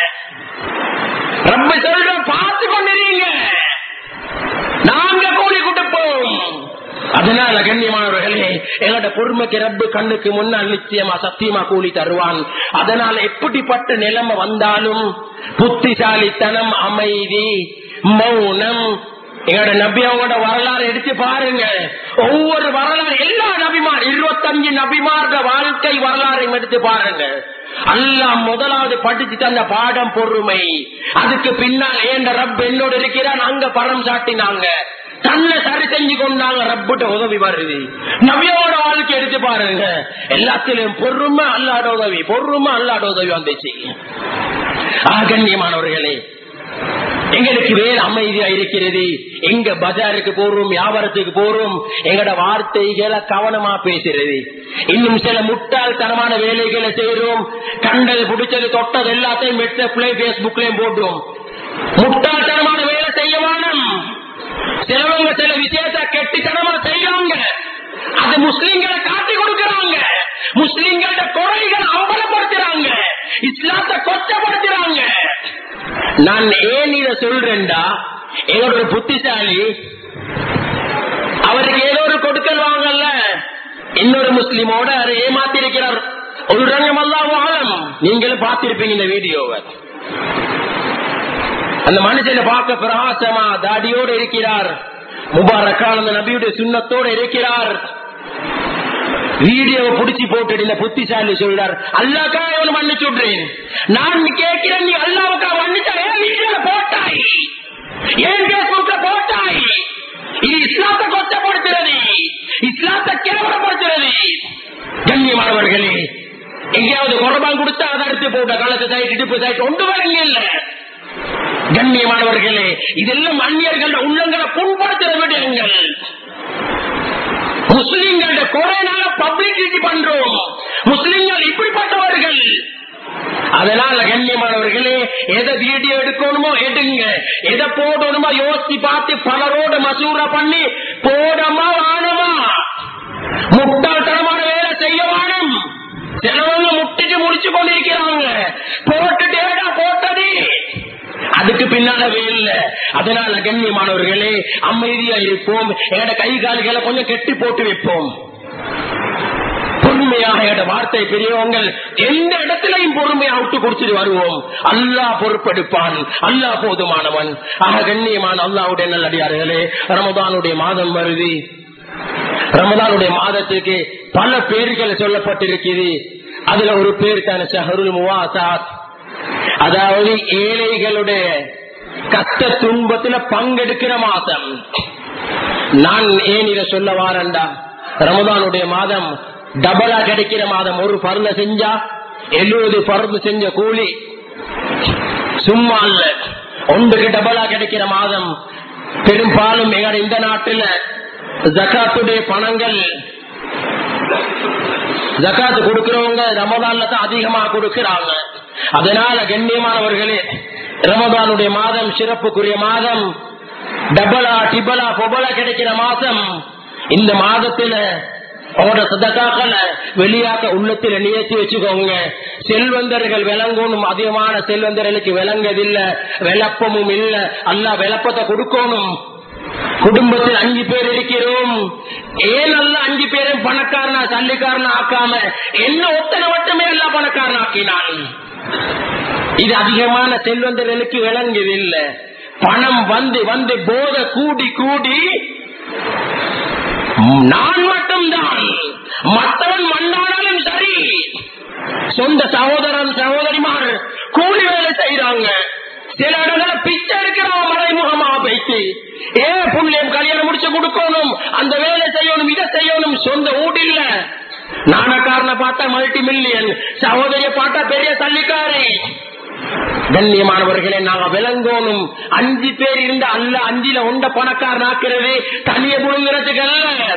ரொம்ப சொல்ற பார்த்து கொண்டிருங்க நாங்க கூலி கொடுப்போம் அதனால கண்ணியமானவர்களே எங்களோட பொறுமைக்கு ரப்பு கண்ணுக்கு முன்னால் நிச்சயமா சத்தியமா கூலி தருவான் அதனால எப்படிப்பட்ட நிலைமை வந்தாலும் புத்திசாலித்தனம் அமைதி மௌனம் எங்களோட நபி அவங்களோட வரலாறு எடுத்து பாருங்க ஒவ்வொரு வரலாறு எல்லா நபிமார் இருபத்தஞ்சு நபிமார்ட வாழ்க்கை வரலாறு எடுத்து பாருங்க அல்லாஹ் முதலாவது படிச்சு தந்த பாடம் பொறுமை அதுக்கு பின்னால் ஏண்ட ரப் என்னோட இருக்கிறான் அங்க பரம் சாட்டினாங்க தன்னை சரி செஞ்சு கொண்டாங்க ரப்பிட்ட உதவி வருது நபியோட வாழ்க்கை எடுத்து பாருங்க எல்லாத்திலும் பொறுமை அல்லாட உதவி பொறுமை அல்லாட உதவி வந்துச்சு ஆகண்யமானவர்களே எங்களுக்கு வேறு அமைதியா இருக்கிறது எங்க பஜாருக்கு போறோம் வியாபாரத்துக்கு போறோம் எங்கட வார்த்தைகளை கவனமா பேசுறது இன்னும் சில முட்டாள்தனமான வேலைகளை செய்யறோம் கண்டது பிடிச்சது தொட்டது எல்லாத்தையும் மெட்ஸ்லயும் பேஸ்புக்லயும் போடுறோம் முட்டாள்தனமான வேலை செய்ய வேணும் சிலவங்க சில விஷயத்த கெட்டித்தனமா செய்யறாங்க அது முஸ்லிம்களை காட்டி கொடுக்கறாங்க முஸ்லிம்களோட குறைகளை அம்பலப்படுத்துறாங்க இஸ்லாத்தை கொச்சப்படுத்துறாங்க நான் ஏன் இத சொல்றேன்டா எங்களோட ஒரு புத்திசாலி அவருக்கு ஏதோ ஒரு கொடுக்கல் வாங்கல இன்னொரு முஸ்லிமோட அவர் ஏமாத்தி இருக்கிறார் ஒரு ரங்கம் அல்லாஹ் நீங்களும் பார்த்திருப்பீங்க இந்த வீடியோவை அந்த மனுஷனை பார்க்க பிரகாசமா தாடியோடு இருக்கிறார் முபாரக்கான அந்த நபியுடைய சுண்ணத்தோடு இருக்கிறார் வீடியோவை புடிச்சு போட்டு இந்த புத்திசாலி சொல்றார் அல்லாக்கா இவன் மன்னிச்சு விடுறேன் நான் கேட்கிறேன் நீ அல்லாவுக்கா மன்னிச்சா ஏன் வீடியோல போட்டாய் ஏன் பேஸ்புக்ல போட்டாய் இது இஸ்லாத்தை கொச்சப்படுத்துறது இஸ்லாத்தை கேவலப்படுத்துறது கண்ணியமானவர்களே எங்கேயாவது குரபான் கொடுத்தா அதை எடுத்து போட்ட கலத்து சைட் இடுப்பு சைட் ஒன்று வரீங்க இல்ல கண்ணியமானவர்களே இதெல்லாம் அந்நியர்கள் உள்ளங்களை புண்படுத்துற விடங்கள் முஸ்லிம்களோட குறைனால பப்ளிசிட்டி பண்றோம் முஸ்லிம்கள் இப்படிப்பட்டவர்கள் அதனால கண்ணியமானவர்களே எதை வீடியோ எடுக்கணுமோ எடுங்க எதை போடணுமோ யோசிச்சு பார்த்து பலரோட மசூரா பண்ணி போடமா வானமா முட்டாள்தனமான வேலை செய்ய வானம் சிலவங்க முட்டிட்டு முடிச்சு கொண்டிருக்கிறாங்க போட்டுட்டேடா போட்டது அதுக்கு பின்னால வேல அதனால கண்ணியமானவர்களே அமைதியா இருப்போம் எங்கட கை கால்களை கொஞ்சம் கெட்டி போட்டு வைப்போம் பொறுமையாக எட வார்த்தை பெரியவங்க எந்த இடத்திலையும் பொறுமையா விட்டு கொடுத்துட்டு வருவோம் அல்லாஹ் பொறுப்பெடுப்பான் அல்லாஹ் போதுமானவன் ஆக கண்ணியமான அல்லாவுடைய நல்லடியார்களே ரமதானுடைய மாதம் வருது ரமதானுடைய மாதத்துக்கு பல பேர்கள் சொல்லப்பட்டிருக்கிறது அதுல ஒரு பேர் தான ஷஹருல் முவாசாத் அதாவது ஏழைகளுடைய கஷ்ட துன்பத்துல பங்கெடுக்கிற மாதம் நான் ஏன் இதை சொல்ல வாரண்டா ரமதானுடைய மாதம் டபுளா கிடைக்கிற மாதம் ஒரு பருந்த செஞ்சா எழுபது பருந்து செஞ்ச கூலி சும்மா இல்ல ஒன்றுக்கு டபுளா கிடைக்கிற மாதம் பெரும்பாலும் எங்க இந்த நாட்டுல ஜக்காத்துடைய பணங்கள் ஜக்காத்து கொடுக்கிறவங்க ரமதான்ல தான் அதிகமா கொடுக்கிறாங்க அதனால கண்ணியமானவர்களே ரமதானுடைய மாதம் சிறப்புக்குரிய மாதம் டபலா டிபலா பொபலா கிடைக்கிற மாசம் இந்த மாதத்துல அவரோட சதக்காக்களை வெளியாக்க உள்ளத்துல நியத்தி வச்சுக்கோங்க செல்வந்தர்கள் விளங்கணும் அதிகமான செல்வந்தர்களுக்கு விளங்கதில்ல விளப்பமும் இல்ல அல்ல விளப்பத்தை கொடுக்கணும் குடும்பத்தில் அஞ்சு பேர் இருக்கிறோம் ஏன் அல்ல அஞ்சு பேரும் பணக்காரனா சல்லிக்காரனா ஆக்காம என்ன ஒத்தனை மட்டுமே எல்லாம் பணக்காரன் ஆக்கினான் இது அதிகமான செல்வந்தர்களுக்கு விளங்குதில்லை பணம் வந்து வந்து போத கூடி கூடி நான் மட்டும்தான் மற்றவன் மண்ணானாலும் சரி சொந்த சகோதரன் சகோதரிமார் கூலி வேலை செய்யறாங்க சில இடங்கள பிச்சை எடுக்கிறவன் மறைமுகமா போயிட்டு ஏ புள்ளியம் கல்யாணம் முடிச்சு கொடுக்கணும் அந்த வேலை செய்யணும் இதை செய்யணும் சொந்த வீடு இல்ல நாணக்காரனை பார்த்தா மல்டி மில்லியன் சகோதரிய பார்த்தா பெரிய தள்ளிக்காரி கண்ணியமானவர்களே நாங்க விளங்கணும் அஞ்சு பேர் இருந்த அல்ல அஞ்சில உண்ட பணக்காரன் ஆக்கிறது தனிய புழுங்குறதுக்கு அல்ல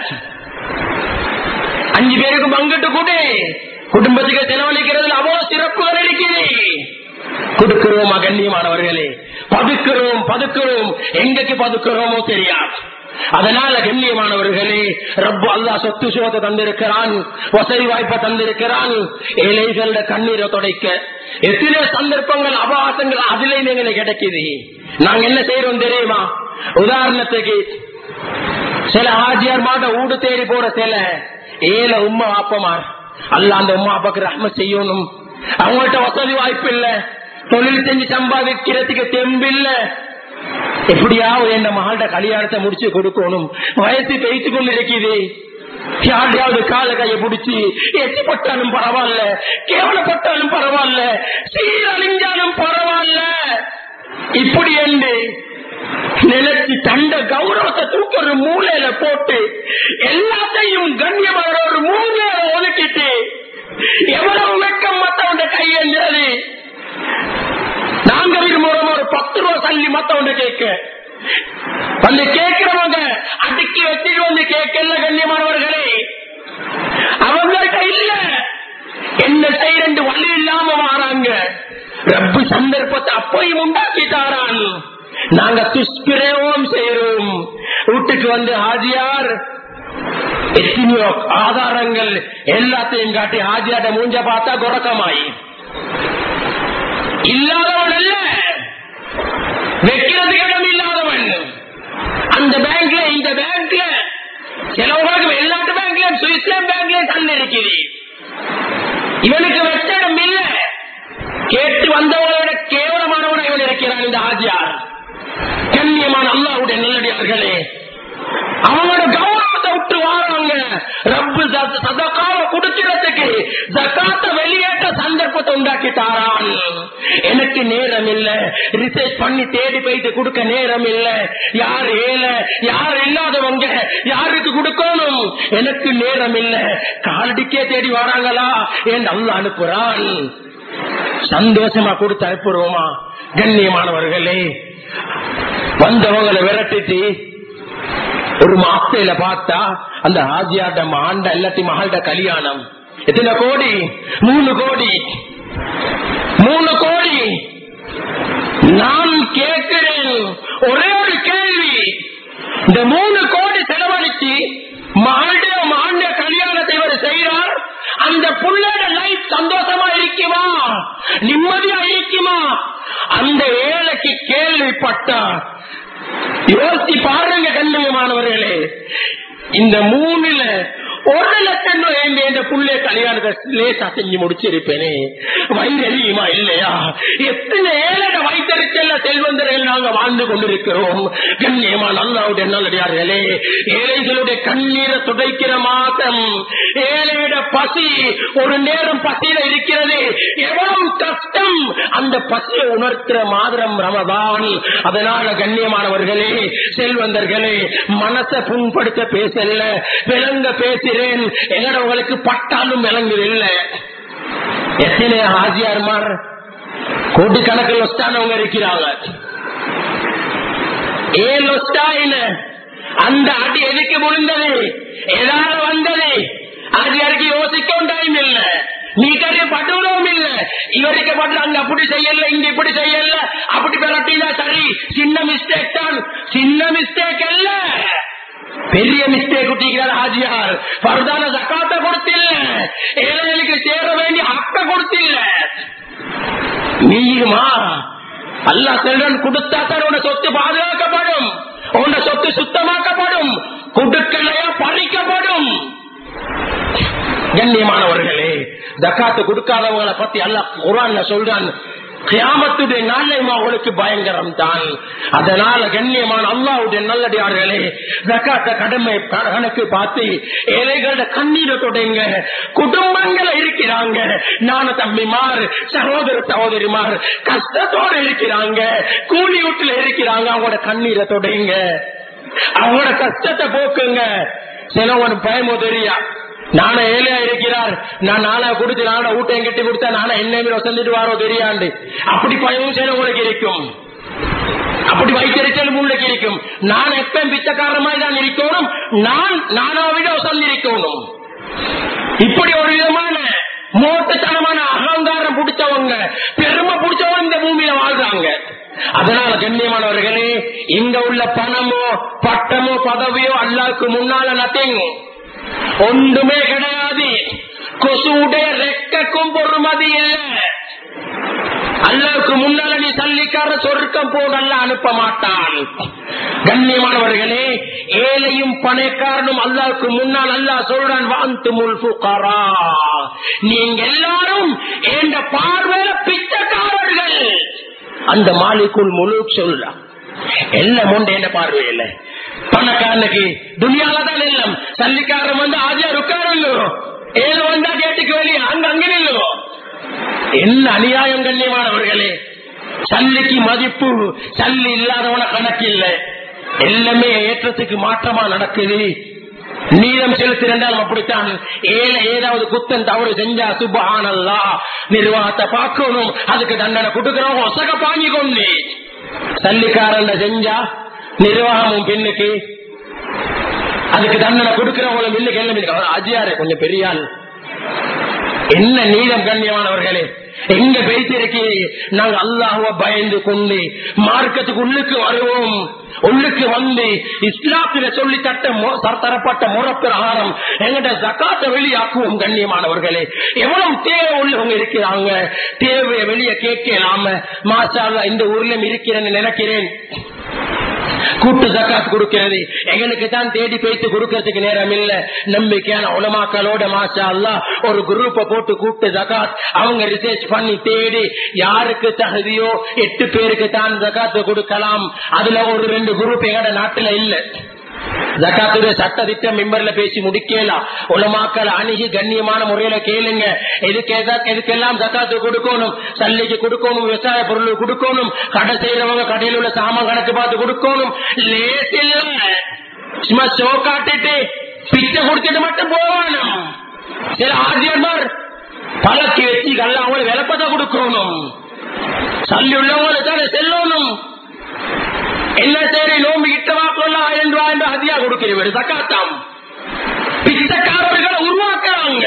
அஞ்சு பேருக்கு பங்கிட்டு கூட குடும்பத்துக்கு செலவழிக்கிறதுல அவ்வளவு சிறப்புகள் இருக்குது கொடுக்கிறோமா கண்ணியமானவர்களே பதுக்கிறோம் பதுக்கிறோம் எங்கக்கு பதுக்கிறோமோ தெரியாது அதனால கண்ணியமானவர்களே ரப்பு அல்லா சொத்து சுகத்தை தந்திருக்கிறான் வசதி வாய்ப்பை தந்திருக்கிறான் ஏழைகளோட கண்ணீரை துடைக்க எத்தனை சந்தர்ப்பங்கள் அபவாசங்கள் அதுல எங்களுக்கு கிடைக்குது நாங்க என்ன செய்யறோம் தெரியுமா உதாரணத்துக்கு சில ஆஜியார் மாட்ட ஊடு தேடி போற சில ஏழை உம்மா அப்பமார் அல்ல அந்த உம்மா அப்பாக்கு ரஹ்ம செய்யணும் அவங்கள்ட்ட வசதி வாய்ப்பு இல்ல தொழில் செஞ்சு சம்பாதிக்கிறதுக்கு தெம்பில்ல எப்படியாவது என் மகள்கிட்ட கல்யாணத்தை முடிச்சு கொடுக்கணும் வயசு பேசிக் கொண்டு இருக்குது யாரையாவது கால கைய பிடிச்சி எச்சிப்பட்டாலும் பரவாயில்ல கேவலப்பட்டாலும் பரவாயில்ல சீரழிஞ்சாலும் பரவாயில்ல இப்படி என்று நினைச்சு தண்ட கௌரவத்தை தூக்க ஒரு மூலையில போட்டு எல்லாத்தையும் கண்ணியமான ஒரு மூலையில ஒதுக்கிட்டு எவ்வளவு வெக்கம் மத்தவங்க கையெழுந்தது நாங்க விரும்புறோம் ஒரு பத்து ரூபா தள்ளி மத்தவங்க கேட்க வந்து கேட்கிறவங்க அடுக்கி வச்சுட்டு வந்து கேட்கல கண்ணியமானவர்களே அவங்கள்ட்ட இல்ல என்ன செய்யறது வழி இல்லாம வராங்க ரப்பு சந்தர்ப்பத்தை அப்பையும் உண்டாக்கி தாரான் நாங்க துஷ்பிரயோகம் செய்யறோம் வீட்டுக்கு வந்து ஹாஜியார் எத்தனையோ ஆதாரங்கள் எல்லாத்தையும் காட்டி ஹாஜியாட்ட மூஞ்ச பார்த்தா குறக்கமாயி இல்லாதவன் அல்ல வைக்கிறதுக்கு இடம் இல்லாதவன் அந்த பேங்க்ல இந்த பேங்க்ல சிலவர்களுக்கு வெளிநாட்டு பேங்க்ல சுவிட்சர்லாந்து பேங்க்ல தந்து இருக்குது இவனுக்கு வெச்ச இடம் இல்ல கேட்டு வந்தவனோட கேவலமானவன் இவன் இருக்கிறான் இந்த ஆஜியார் கண்ணியமான அல்லாவுடைய நல்லடியார்களே அவங்களோட கௌரவத்தை விட்டு வாராங்க ரப்பு சதக்காவ குடுக்கிறதுக்கு ஜக்காத்த வெளியேற்ற சந்தர்ப்பத்தை உண்டாக்கி தாரான் எனக்கு நேரம் இல்ல ரிசர்ச் பண்ணி தேடி போயிட்டு கொடுக்க நேரம் இல்ல யார் ஏல யார் இல்லாதவங்க யாருக்கு கொடுக்கணும் எனக்கு நேரம் இல்ல காலடிக்கே தேடி வராங்களா என் அல்ல அனுப்புறான் சந்தோஷமா கொடுத்து அனுப்புறோமா கண்ணியமானவர்களே வந்தவங்களை விரட்டிட்டு ஒரு மாசையில பார்த்தா அந்த ஹாஜியாட்ட ஆண்ட எல்லாத்தையும் மகள்கிட்ட கல்யாணம் எத்தனை கோடி மூணு கோடி மூணு கோடி நான் கேட்கிறேன் ஒரே ஒரு கேள்வி இந்த மூணு கோடி செலவழிச்சு மகள்டைய மாண்ட கல்யாணத்தை இவர் செய்கிறார் அந்த புள்ளோட லைஃப் சந்தோஷமா இருக்குமா நிம்மதியா இருக்குமா அந்த ஏழைக்கு கேள்விப்பட்டா யோசிச்சு பாருங்க கண்ணியமானவர்களே இந்த மூணுல ஒரு லட்சம் ரூபாய் இந்த புள்ளே கல்யாணத்தை லேசா செஞ்சு முடிச்சிருப்பேனே வயிறறியுமா இல்லையா எத்தனை ஏழை வயிற்றறிச்சல்ல செல்வந்தர்கள் நாங்க வாழ்ந்து கொண்டிருக்கிறோம் கண்ணியமா நல்லாவுடைய நல்லடியார்களே ஏழைகளுடைய கண்ணீரை துடைக்கிற மாதம் ஏழையோட பசி ஒரு நேரம் பசியில இருக்கிறது எவ்வளவு கஷ்டம் அந்த பசியை உணர்த்துற மாதம் ரமதான் அதனால கண்ணியமானவர்களே செல்வந்தர்களே மனசை புண்படுத்த பேசல விளங்க பேசுறேன் எங்கடவங்களுக்கு பட்டாலும் விளங்குது இல்ல எத்தனை ஆஜியார்மார் கோடிக்கணக்கில் ஒஸ்தானவங்க இருக்கிறாங்க ஏன் ஒஸ்தாயின அந்த அடி எதுக்கு முடிந்தது ஏதாவது வந்தது ஆஜியாருக்கு யோசிக்க டைம் இல்ல நீ கரிய பட்டுவதும் இல்ல இவருக்கு பட்டு அங்க அப்படி செய்யல இங்க இப்படி செய்யல அப்படி பெறட்டினா சரி சின்ன மிஸ்டேக் தான் சின்ன மிஸ்டேக் அல்ல பெரிய மிஸ்டேக் குட்டிக்கிறார் ஹாஜியார் பரதான ஜக்காத்த கொடுத்தில்ல ஏழைகளுக்கு சேர வேண்டிய ஹக்க கொடுத்தில்ல நீயுமா அல்லா செல்வன் கொடுத்தா தான் உன சொத்து பாதுகாக்கப்படும் உன சொத்து சுத்தமாக்கப்படும் கொடுக்கலையா பறிக்கப்படும் கண்ணியமானவர்களே ஜக்காத்து கொடுக்காதவங்களை பத்தி அல்ல குரான்ல சொல்றான் கியாமத்துடைய நாளையும் அவங்களுக்கு பயங்கரம் தான் அதனால கண்ணியமான அல்லாவுடைய நல்லடியார்களே ஜக்காத்த கடமை கணக்கு பார்த்து ஏழைகளோட கண்ணீரை தொடங்க குடும்பங்களை இருக்கிறாங்க நான தம்பிமார் சகோதர சகோதரிமார் கஷ்டத்தோட இருக்கிறாங்க கூலி வீட்டுல இருக்கிறாங்க அவங்களோட கண்ணீரை தொடங்க அவங்களோட கஷ்டத்தை போக்குங்க சிலவன் பயமோ தெரியா நானே ஏழையா இருக்கிறார் நான் நானா கொடுத்து நானா ஊட்டையும் கட்டி கொடுத்தா நானா என்ன வசந்துட்டு வாரோ தெரியாண்டு அப்படி பயமும் சில உங்களுக்கு இருக்கும் அப்படி வைத்திருத்தல் உங்களுக்கு இருக்கும் நான் எப்ப பிச்சைக்காரமாய் தான் இருக்கணும் நான் நானாவிட வசந்திருக்கணும் இப்படி ஒரு விதமான மோட்டத்தனமான அகங்காரம் பிடிச்சவங்க பெருமை பிடிச்சவங்க இந்த பூமியில வாழ்றாங்க அதனால கண்ணியமானவர்களே இங்க உள்ள பணமோ பட்டமோ பதவியோ அல்லாவுக்கு முன்னால நத்திங் ஒன்றுமே கிடையாது கொசுடைய ரெக்கக்கும் பொறுமதி இல்லை அல்லாவுக்கு முன்னால நீ சல்லிக்கார சொர்க்கம் போடல்ல அனுப்ப மாட்டான் கண்ணியமானவர்களே ஏழையும் பணக்காரனும் அல்லாவுக்கு முன்னால் அல்லாஹ் சொல்றான் வாந்து முல்புகாரா நீங்க எல்லாரும் என்ற பார்வையில பிச்சைக்காரர்கள் அந்த மாலிக்குள் முழு சொல்றான் எல்லாம் உண்டு என்ன பார்வையில பணக்காரனுக்கு துணியால தான் எல்லாம் சல்லிக்காரன் வந்து ஆஜியார் உட்காருங்க ஏழு வந்தா கேட்டுக்கு வெளியே அங்க அங்க நில்லுங்க என்ன அநியாயம் கண்ணியமானவர்களே சல்லிக்கு மதிப்பு சல்லி இல்லாதவன கணக்கு இல்லை எல்லாமே ஏற்றத்துக்கு மாற்றமா நடக்குது நீளம் செலுத்திருந்தாலும் அப்படித்தான் ஏழை ஏதாவது குத்தம் தவறு செஞ்சா சுபஹானல்லா நிர்வாகத்தை பார்க்கணும் அதுக்கு தண்டனை கொடுக்கிறவங்க ஒசக பாங்கி கொண்டு சல்லிக்காரன் செஞ்சா நிர்வாகமும் பெண்ணுக்கு அதுக்கு தண்டனை கொடுக்கிறவங்களும் பெண்ணுக்கு என்ன அஜியாரு கொஞ்சம் பெரிய ஆள் என்ன நீளம் கண்ணியமானவர்களே எங்க பேசியிருக்கிறீங்க நாங்க அல்லாஹுவ பயந்து கொண்டு மார்க்கத்துக்கு உள்ளுக்கு வருவோம் உள்ளுக்கு வந்து இஸ்லாத்தில சொல்லி தட்ட தரப்பட்ட முறப்பிரகாரம் எங்கிட்ட ஜக்காத்த வெளியாக்குவோம் கண்ணியமானவர்களே எவ்வளவு தேவை உள்ளவங்க இருக்கிறாங்க தேவையை வெளியே கேட்கலாம மாசா இந்த ஊர்ல இருக்கிறேன்னு நினைக்கிறேன் கூட்டு ஜக்காத் கொடுக்கிறது எங்களுக்கு தான் தேடி பேசி கொடுக்கறதுக்கு நேரம் இல்ல நம்பிக்கையான உலமாக்களோட மாஷா அல்லா ஒரு குரூப்ப போட்டு கூட்டு ஜக்காத் அவங்க ரிசர்ச் பண்ணி தேடி யாருக்கு தகுதியோ எட்டு பேருக்கு தான் ஜக்காத்து கொடுக்கலாம் அதுல ஒரு ரெண்டு குரூப் எங்கட நாட்டுல இல்ல ஜக்காத்துடைய சட்ட திட்டம் மெம்பர்ல பேசி முடிக்கலாம் உலமாக்கள் அணுகி கண்ணியமான முறையில கேளுங்க எதுக்கு எதுக்கெல்லாம் ஜக்காத்து கொடுக்கணும் சல்லிக்கு கொடுக்கணும் விவசாய பொருள் கொடுக்கணும் கடை செய்யறவங்க கடையில் உள்ள சாமான் கணக்கு பார்த்து கொடுக்கணும் லேட் இல்ல சும்மா ஷோ காட்டிட்டு பிச்சை கொடுத்துட்டு மட்டும் போவானும் சில ஆசிரியர் பழக்கி வச்சு கல்ல அவங்களுக்கு விளப்பத்தை கொடுக்கணும் சல்லி உள்ளவங்களுக்கு தானே செல்லணும் என்ன சரி நோம்பு கிட்டவா கொள்ள ஆயிரம் ரூபாய் என்று அதிகா கொடுக்கிறவர் சக்காத்தாம் பிச்சைக்காரர்களை உருவாக்குறாங்க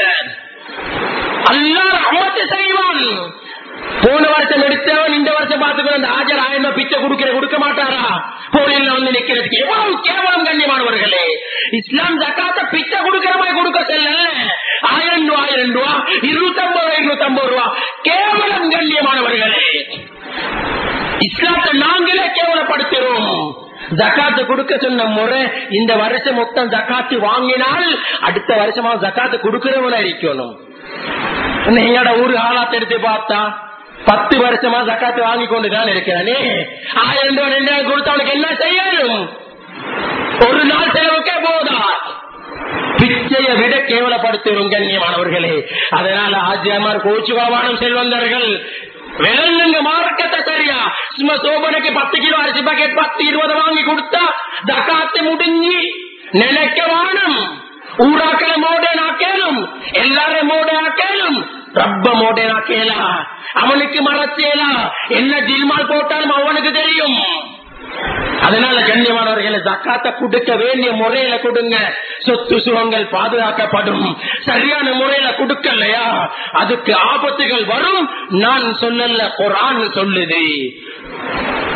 அல்லாத அமர்த்து செய்வான் போன வருஷம் எடுத்தவன் இந்த வருஷம் பார்த்துக்கோ அந்த ஆஜர் ஆயிரம் ரூபாய் பிச்சை கொடுக்கிற கொடுக்க மாட்டாரா போலியில் வந்து நிக்கிறதுக்கு எவ்வளவு கேவலம் கண்ணியமானவர்களே இஸ்லாம் ஜக்காத்த பிச்சை கொடுக்கிற மாதிரி கொடுக்க செல்ல ஆயிரம் ரூபாய் ஆயிரம் ரூபாய் இருநூத்தம்பது ரூபாய் இருநூத்தம்பது ரூபாய் கேவலம் கண்ணியமானவர்களே இஸ்லாத்தை நாங்களே கேவலப்படுத்துறோம் ஜக்காத்து கொடுக்க சொன்ன முறை இந்த வருஷம் மொத்தம் ஜக்காத்து வாங்கினால் அடுத்த வருஷமா ஜக்காத்து கொடுக்கிறவனா இருக்கணும் எங்கட ஊரு ஆளாத்த எடுத்து பார்த்தா பத்து வருஷமா ஜக்காத்து வாங்கி கொண்டுதான் இருக்கிறானே ஆயிரம் ரூபாய் ரெண்டாயிரம் கொடுத்து அவனுக்கு என்ன செய்யணும் ஒரு நாள் செலவுக்கே போதா பிச்சைய விட கேவலப்படுத்தும் கண்ணியமானவர்களே அதனால ஆஜியமார் கோச்சுவானம் செல்வந்தர்கள் விளங்குங்க மார்க்கத்தை சரியா சும்மா சோபனுக்கு பத்து கிலோ அரிசி பாக்கெட் பத்து இருபது வாங்கி கொடுத்தா தக்காத்து முடிஞ்சு நினைக்க வானம் ஊராக்களை மோடேனாக்கேலும் எல்லாரும் மோடேனாக்கேலும் ரப்ப மோடேனாக்கேலா அவனுக்கு மறச்சேலா என்ன ஜில்மால் போட்டாலும் அவனுக்கு தெரியும் அதனால கண்ணியமானவர்களை ஜக்காத்த கொடுக்க வேண்டிய முறையில கொடுங்க சொத்து சுகங்கள் பாதுகாக்கப்படும் சரியான முறையில கொடுக்கலையா அதுக்கு ஆபத்துகள் வரும் நான் சொல்லல குரான் சொல்லுது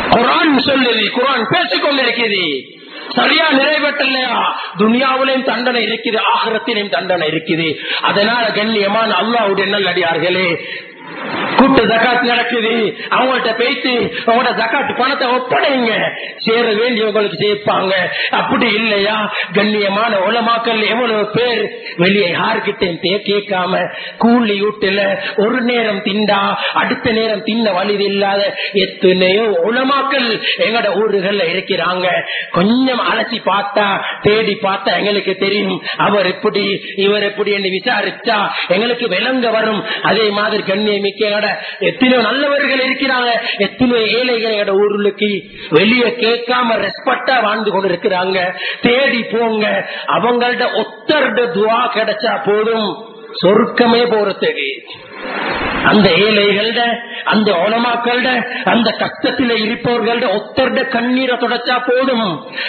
குரான் சொல்லுது குரான் பேசிக் கொண்டிருக்கிறது சரியா நிறைவேற்றலையா துனியாவிலையும் தண்டனை இருக்குது ஆகரத்திலையும் தண்டனை இருக்குது அதனால கண்ணியமான அல்லாவுடைய நல்லடியார்களே கூட்டு ஜக்காத் நடக்குது அவங்கள்ட்ட பேசி அவங்களோட ஜக்காத் பணத்தை ஒப்படைங்க சேர வேண்டியவங்களுக்கு சேர்ப்பாங்க அப்படி இல்லையா கண்ணியமான உலமாக்கல் எவ்வளவு பேர் வெளியே யாருக்கிட்டையும் கேட்காம கூலி வீட்டுல ஒரு நேரம் திண்டா அடுத்த நேரம் தின்ன வழி இல்லாத எத்தனையோ உலமாக்கல் எங்களோட ஊர்கள்ல இருக்கிறாங்க கொஞ்சம் அலசி பார்த்தா தேடி பார்த்தா எங்களுக்கு தெரியும் அவர் எப்படி இவர் எப்படி என்று விசாரிச்சா எங்களுக்கு விளங்க வரும் அதே மாதிரி கண்ணியமிக்க எத்தனையோ நல்லவர்கள் இருக்கிறாங்க எத்தனையோ ஏழைகள் எங்களோட ஊருக்கு வெளியே கேட்காம ரெஸ்பெக்டா வாழ்ந்து கொண்டு இருக்கிறாங்க தேடி போங்க அவங்கள்ட்ட ஒத்தருட துவா கிடைச்சா போதும் சொர்க்கமே போறதுக்கு அந்த ஏழைகள அந்த உலமாக்கள அந்த கஷ்டத்தில் இருப்பவர்கள ஒத்தருட கண்ணீரை தொடச்சா போதும்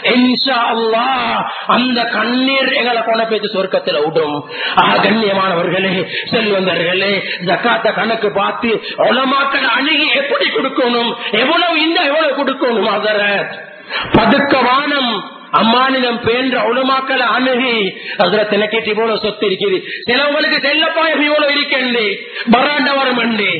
அந்த கண்ணீர் எங்களை கொண்ட பேச்சு சொர்க்கத்தில் விடும் ஆக கண்ணியமானவர்களே செல்வந்தர்களே ஜக்காத்த கணக்கு பார்த்து உலமாக்கள் அணுகி எப்படி கொடுக்கணும் எவ்வளவு இந்த எவ்வளவு கொடுக்கணும் அதர பதுக்க வானம் அம்மானிடம் பேன்ற உலமாக்களை அணுகி அதுல தினக்கேட்டு இவ்வளவு சொத்து இருக்குது சிலவங்களுக்கு செல்லப்பாயம் இவ்வளவு இருக்கண்டு பராண்ட வரம் அண்டு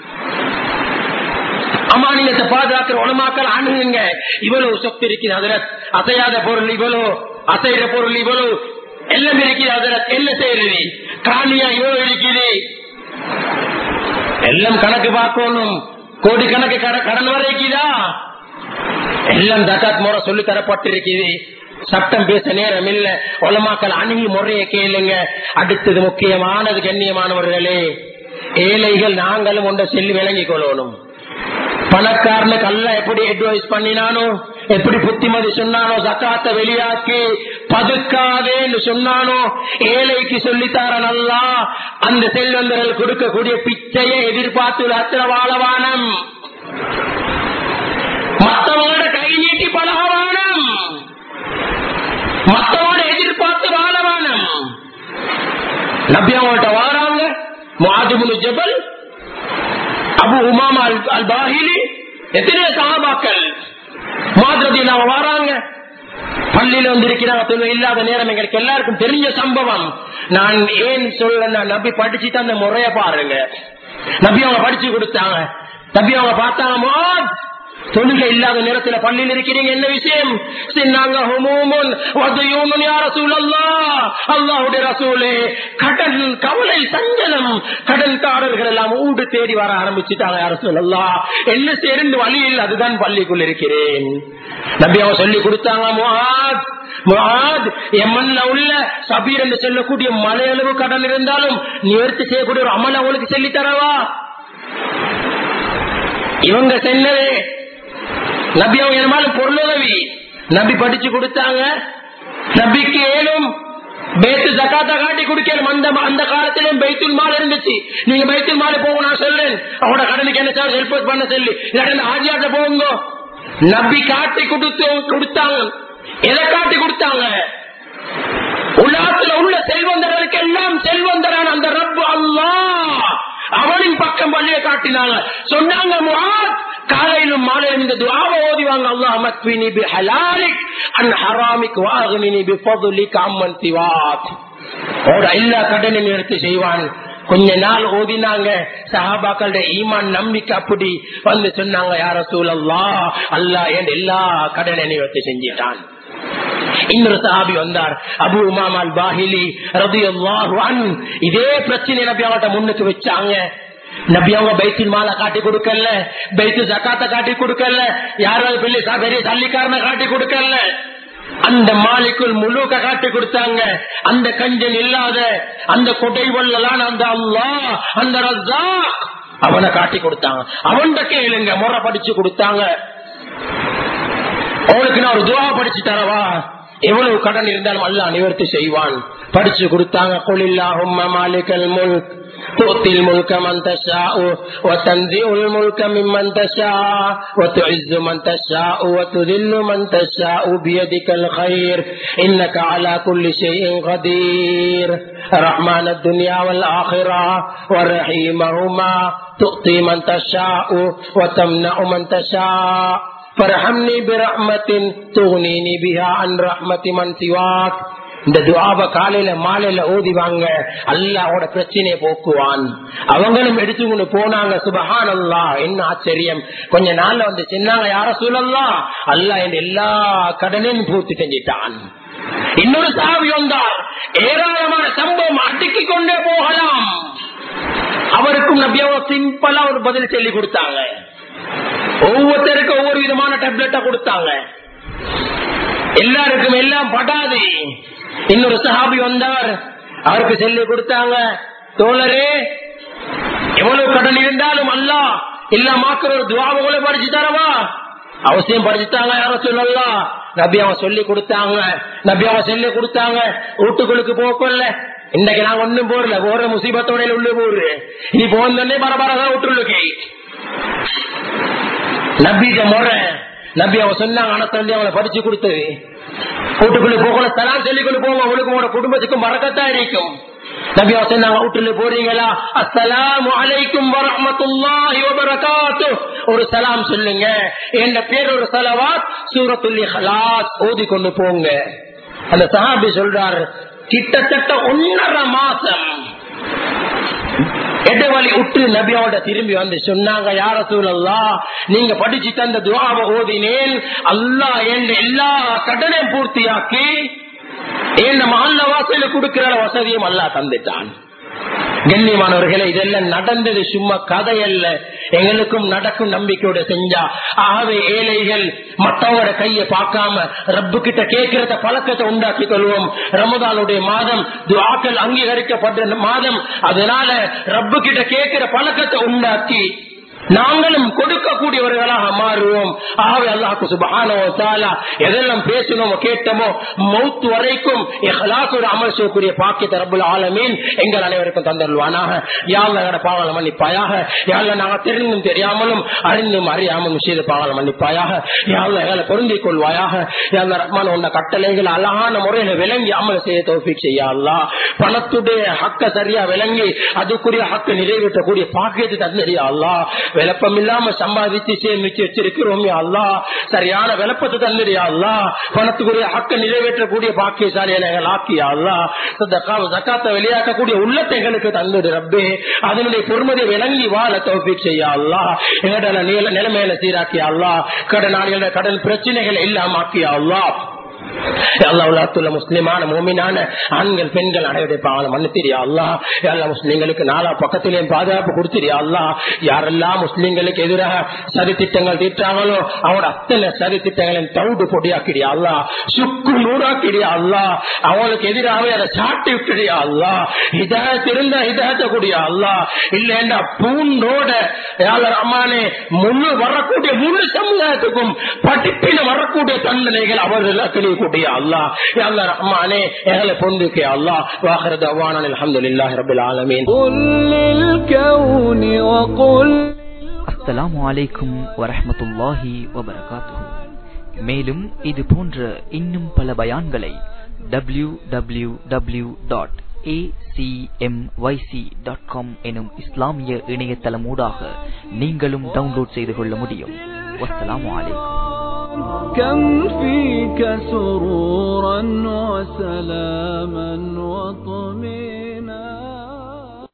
அமானியத்தை பாதுகாக்கிற உலமாக்கள் அணுகுங்க இவ்வளவு சொத்து இருக்குது அதுல அசையாத பொருள் இவ்வளவு அசைகிற பொருள் இவ்வளவு எல்லாம் இருக்குது அதுல என்ன செய்யறது காணியா இவ்வளவு இருக்குது எல்லாம் கணக்கு பார்க்கணும் கோடி கணக்கு கடன் வர இருக்குதா எல்லாம் தக்காத் முறை சொல்லி தரப்பட்டிருக்குது சட்டம் பேச நேரம் இல்ல உலமாக்கள் அணுகி முறையை கேளுங்க அடுத்தது முக்கியமானது கண்ணியமானவர்களே ஏழைகள் நாங்களும் ஒன்றை சொல்லி விளங்கிக் கொள்ளணும் பணக்காரனுக்கு அல்ல எப்படி அட்வைஸ் பண்ணினானோ எப்படி புத்திமதி சொன்னானோ சக்காத்த வெளியாக்கி பதுக்காதேன்னு சொன்னானோ ஏழைக்கு சொல்லித்தார நல்லா அந்த செல்வந்தர்கள் கொடுக்கக்கூடிய பிச்சையை எதிர்பார்த்து அத்தனை வாழவானம் மற்றவங்களோட கை நீட்டி பழகவானம் மற்றவங்களோட எதிர்பார்த்து வாழவானம் நபி அவங்கள்ட்ட வாராங்க மாதிபுல் ஜபல் அபு உமாமா அல் பாஹிலி எத்தனை சகாபாக்கள் மாதிரி நாம வாராங்க பள்ளியில வந்து இருக்கிறாங்க இல்லாத நேரம் எங்களுக்கு எல்லாருக்கும் தெரிஞ்ச சம்பவம் நான் ஏன் சொல்ல நபி படிச்சுட்டு அந்த முறைய பாருங்க நபி அவங்க படிச்சு கொடுத்தாங்க நபி அவங்க பார்த்தாங்க தொழுகை இல்லாத நேரத்தில் பள்ளியில் இருக்கிறீங்க என்ன விஷயம் சின்னாங்க ஹுமூமுன் வதையூனுன் யா ரசூலல்லாஹ் அல்லாஹ்வுடைய ரசூலே கடன் கவலை சஞ்சலம் கடன்காரர்கள் எல்லாம் ஊடு தேடி வர ஆரம்பிச்சுட்டாங்க யா ரசூலல்லாஹ் என்ன சேர்ந்து வழியில் அதுதான் பள்ளிக்குள் இருக்கிறேன் நபி அவங்க சொல்லி கொடுத்தாங்க முஆத் முஆத் எமன்ல உள்ள சபீர் என்று சொல்லக்கூடிய மலையளவு கடன் இருந்தாலும் நிவர்த்தி செய்யக்கூடிய ஒரு அமல் அவங்களுக்கு சொல்லி தரவா இவங்க சென்னது நபி அவங்க என்னமாலும் பொருளுதவி நபி படிச்சு கொடுத்தாங்க நபிக்கு ஏனும் பேத்து ஜக்காத்தா காட்டி குடிக்கணும் அந்த அந்த காலத்திலும் பைத்துல் மால் இருந்துச்சு நீங்க பைத்துல் மால் போக நான் சொல்றேன் அவனோட கடனுக்கு என்ன சார் ஹெல்ப் பண்ண சொல்லி இல்லாட்டி ஆஜியாட்ட போங்க நபி காட்டி கொடுத்து கொடுத்தாங்க எதை காட்டி கொடுத்தாங்க உலகத்துல உள்ள செல்வந்தர்களுக்கு எல்லாம் செல்வந்தரான அந்த ரப்பு அல்லாஹ் அவனின் பக்கம் வழியை காட்டினாங்க சொன்னாங்க முஆத் காலையிலும் மாலையிலும் இந்த துஆவை ஓதிவாங்க அல்லாஹ் மக்வினி பி ஹலாலிக் அன் ஹராமிக் வாக்னினி பி ஃபضلிக் அம்மன் சிவாக் ஓட எல்லா கடனையும் எடுத்து செய்வான் கொஞ்ச நாள் ஓதினாங்க சஹாபாக்களுடைய ஈமான் நம்பிக்கை அப்படி வந்து சொன்னாங்க யார சூழல்லா அல்லாஹ் என் எல்லா கடனை நிவர்த்தி செஞ்சிட்டான் இன்னொரு சஹாபி வந்தார் அபு உமாமால் பாஹிலி ரபி அல்லாஹு இதே பிரச்சனை நபி அவங்கள்ட்ட முன்னுக்கு வச்சாங்க நபி அவங்க பைத்தின் மாலை காட்டி கொடுக்கல பைத்து ஜக்காத்த காட்டி கொடுக்கல யாராவது பெரிய பெரிய சல்லிக்காரனை காட்டி கொடுக்கல அந்த மாலைக்குள் முழுக்க காட்டி கொடுத்தாங்க அந்த கஞ்சன் இல்லாத அந்த கொடை வல்லலான அந்த அல்லா அந்த ரஜா அவனை காட்டி கொடுத்தாங்க அவன் கேளுங்க முறை படிச்சு கொடுத்தாங்க அவனுக்கு நான் ஒரு துவா படிச்சு தரவா எவ்வளவு கடன் இருந்தாலும் அல்ல நிவர்த்தி செய்வான் படிச்சு கொடுத்தாங்க கொலில்லாஹும் மாலிகல் முல்க் تؤتي الملك من تشاء وتنزع الملك ممن تشاء وتعز من تشاء وتذل من تشاء بيدك الخير إنك على كل شيء قدير رحمن الدنيا والآخرة ورحيمهما تؤتي من تشاء وتمنع من تشاء ஃபர்ஹம்னி பிரஹ்மத்தின் துஹ்னினி பிஹா அன் ரஹ்மதி மன் சிவாக் இந்த துவாப காலையில மாலையில ஓதிவாங்க அல்லாவோட பிரச்சனையை போக்குவான் அவங்களும் எடுத்துக்கொண்டு போனாங்க சுபஹான் அல்லா என்ன ஆச்சரியம் கொஞ்ச நாள்ல வந்து சின்னாங்க யார சூழல்லாம் அல்லா என் எல்லா கடனையும் பூர்த்தி செஞ்சிட்டான் இன்னொரு சாவி வந்தார் ஏராளமான சம்பவம் அடுக்கிக் கொண்டே போகலாம் அவருக்கும் நபியாவோ சிம்பிளா ஒரு பதில் சொல்லி கொடுத்தாங்க ஒவ்வொருத்தருக்கும் ஒவ்வொரு விதமான டேப்லெட்டா கொடுத்தாங்க எல்லாருக்கும் எல்லாம் படாது இன்னொரு சஹாபி வந்தார் அவருக்கு சொல்லி கொடுத்தாங்க தோழரே எவ்வளவு கடன் இருந்தாலும் அல்ல இல்லாமாக்குற ஒரு துவாபங்களை படிச்சு தரவா அவசியம் படிச்சுட்டாங்க யாரும் சொல்லலாம் நபி அவன் சொல்லி கொடுத்தாங்க நபி அவன் சொல்லி கொடுத்தாங்க வீட்டுக்குள்ளுக்கு போக்கல இன்னைக்கு நாங்க ஒண்ணும் போறல போற முசீபத்தோட உள்ள போரு நீ போனே பரபரதான் விட்டுள்ளுக்கு நபிட முறை நபி அவன் சொன்னாங்க அனத்தந்தி அவனை படிச்சு கொடுத்தது வீட்டுக்குள்ள போகல தலாம் சொல்லி கொண்டு போங்க உங்களுக்கு உங்களோட குடும்பத்துக்கும் மறக்கத்தான் இருக்கும் நபி அவன் சொன்னாங்க வீட்டுல போறீங்களா அஸ்ஸலாமு அலைக்கும் வரஹ்மத்துல்லாஹி வபரகாத்து ஒரு சலாம் சொல்லுங்க என்ற பேர் ஒரு சலவாத் சூரத்துல் இஹ்லாஸ் ஓதி கொண்டு போங்க அந்த சஹாபி சொல்றாரு கிட்டத்தட்ட ஒன்னரை மாசம் எடவழி உற்று நபியோட திரும்பி வந்து சொன்னாங்க யார சூழல்லா நீங்க படிச்சு தந்த துவாவை ஓதினேன் அல்லா என் எல்லா கடனையும் பூர்த்தியாக்கி என் மல்ல வாசல கொடுக்கிற வசதியும் அல்லா தந்துட்டான் கண்ணியமானவர்களே இதெல்லாம் நடந்தது சும்மா கதை அல்ல எங்களுக்கும் நடக்கும் நம்பிக்கையோட செஞ்சா ஆகவே ஏழைகள் மற்றவங்களோட கைய பார்க்காம ரப்பு கிட்ட கேட்கிறத பழக்கத்தை உண்டாக்கி கொள்வோம் ரமதானுடைய மாதம் துவாக்கள் அங்கீகரிக்கப்படுற மாதம் அதனால ரப்பு கிட்ட கேட்கிற பழக்கத்தை உண்டாக்கி நாங்களும் கொடுக்கக்கூடியவர்களாக மாறுவோம் ஆகவே அல்லாஹு சுபஹானோ தாலா எதெல்லாம் பேசணுமோ கேட்டமோ மௌத்து வரைக்கும் எஹ்லாசோட அமல் செய்யக்கூடிய பாக்கியத்தை ரப்புல் ஆலமீன் எங்கள் அனைவருக்கும் தந்தருவானாக யாழ்ல எங்கட பாவங்களை மன்னிப்பாயாக யாழ்ல நாங்க தெரிந்தும் தெரியாமலும் அறிந்தும் அறியாமலும் செய்த பாவங்களை மன்னிப்பாயாக யாழ்ல எங்களை பொருந்திக் கொள்வாயாக யாழ்ல ரஹ்மான் உன்ன கட்டளைகள் அழகான முறையில விளங்கி அமல் செய்ய தோஃபிக் செய்யா அல்லா பணத்துடைய ஹக்க சரியா விளங்கி அதுக்குரிய ஹக்கு நிறைவேற்றக்கூடிய பாக்கியத்தை தந்தறியா அல்லா விளப்பம் இல்லாம சம்பாதிச்சு சேமிச்சு வச்சிருக்கிறோம் அல்லா சரியான விளப்பத்தை தந்துடியா அல்லா பணத்துக்குரிய ஹக்க நிறைவேற்றக்கூடிய பாக்கியசாலியை எங்கள் ஆக்கியா அல்லா ஜக்காத்த வெளியாக்கக்கூடிய உள்ளத்தை எங்களுக்கு தந்துடு ரப்பே அதனுடைய பொறுமதியை விளங்கி வாழ தோப்பிக் செய்யா அல்லா எங்கட நிலைமையில சீராக்கியா அல்லா கடனாளிகள கடன் பிரச்சனைகள் இல்லாம ஆக்கியா அல்லா அல்லாஹ்ல முஸ்லிமான மோமினான ஆண்கள் பெண்கள் அனைவருடைய பாவம் மன்னித்திரியா அல்லா எல்லா முஸ்லிம்களுக்கு நாலா பக்கத்திலேயும் பாதுகாப்பு கொடுத்திரியா அல்லா யாரெல்லாம் முஸ்லிம்களுக்கு எதிராக சதி திட்டங்கள் தீட்டாங்களோ அவனோட அத்தனை சதி திட்டங்களையும் தவுடு பொடியாக்கிடியா அல்லா சுக்கு நூறாக்கிடியா அல்லா அவனுக்கு எதிராகவே அதை சாட்டி விட்டுடியா அல்லா இதாக இருந்தா இதாக கூடிய அல்லா இல்லைண்டா பூண்டோட அம்மானே முழு வரக்கூடிய முழு சமுதாயத்துக்கும் படிப்பின வரக்கூடிய தண்டனைகள் அவர்களுக்கு கூடிய அல்லா அல்லா ரஹ்மானே எங்களை பொந்துக்கே அல்லா வாஹர தவான அல்ஹம்துலில்லாஹி ரப்பில் ஆலமீன் قل للكون وقل அஸ்ஸலாமு அலைக்கும் வரஹ்மத்துல்லாஹி வபரகாத்துஹு மேலும் இது போன்ற இன்னும் பல பயான்களை W W W dot dot com எனும் இஸ்லாமிய இணையதளம் ஊடாக நீங்களும் டவுன்லோட் செய்து கொள்ள முடியும் வஸ்ஸலாமு அலைக்கும் كم فيك سرورا وسلاما وطمئنا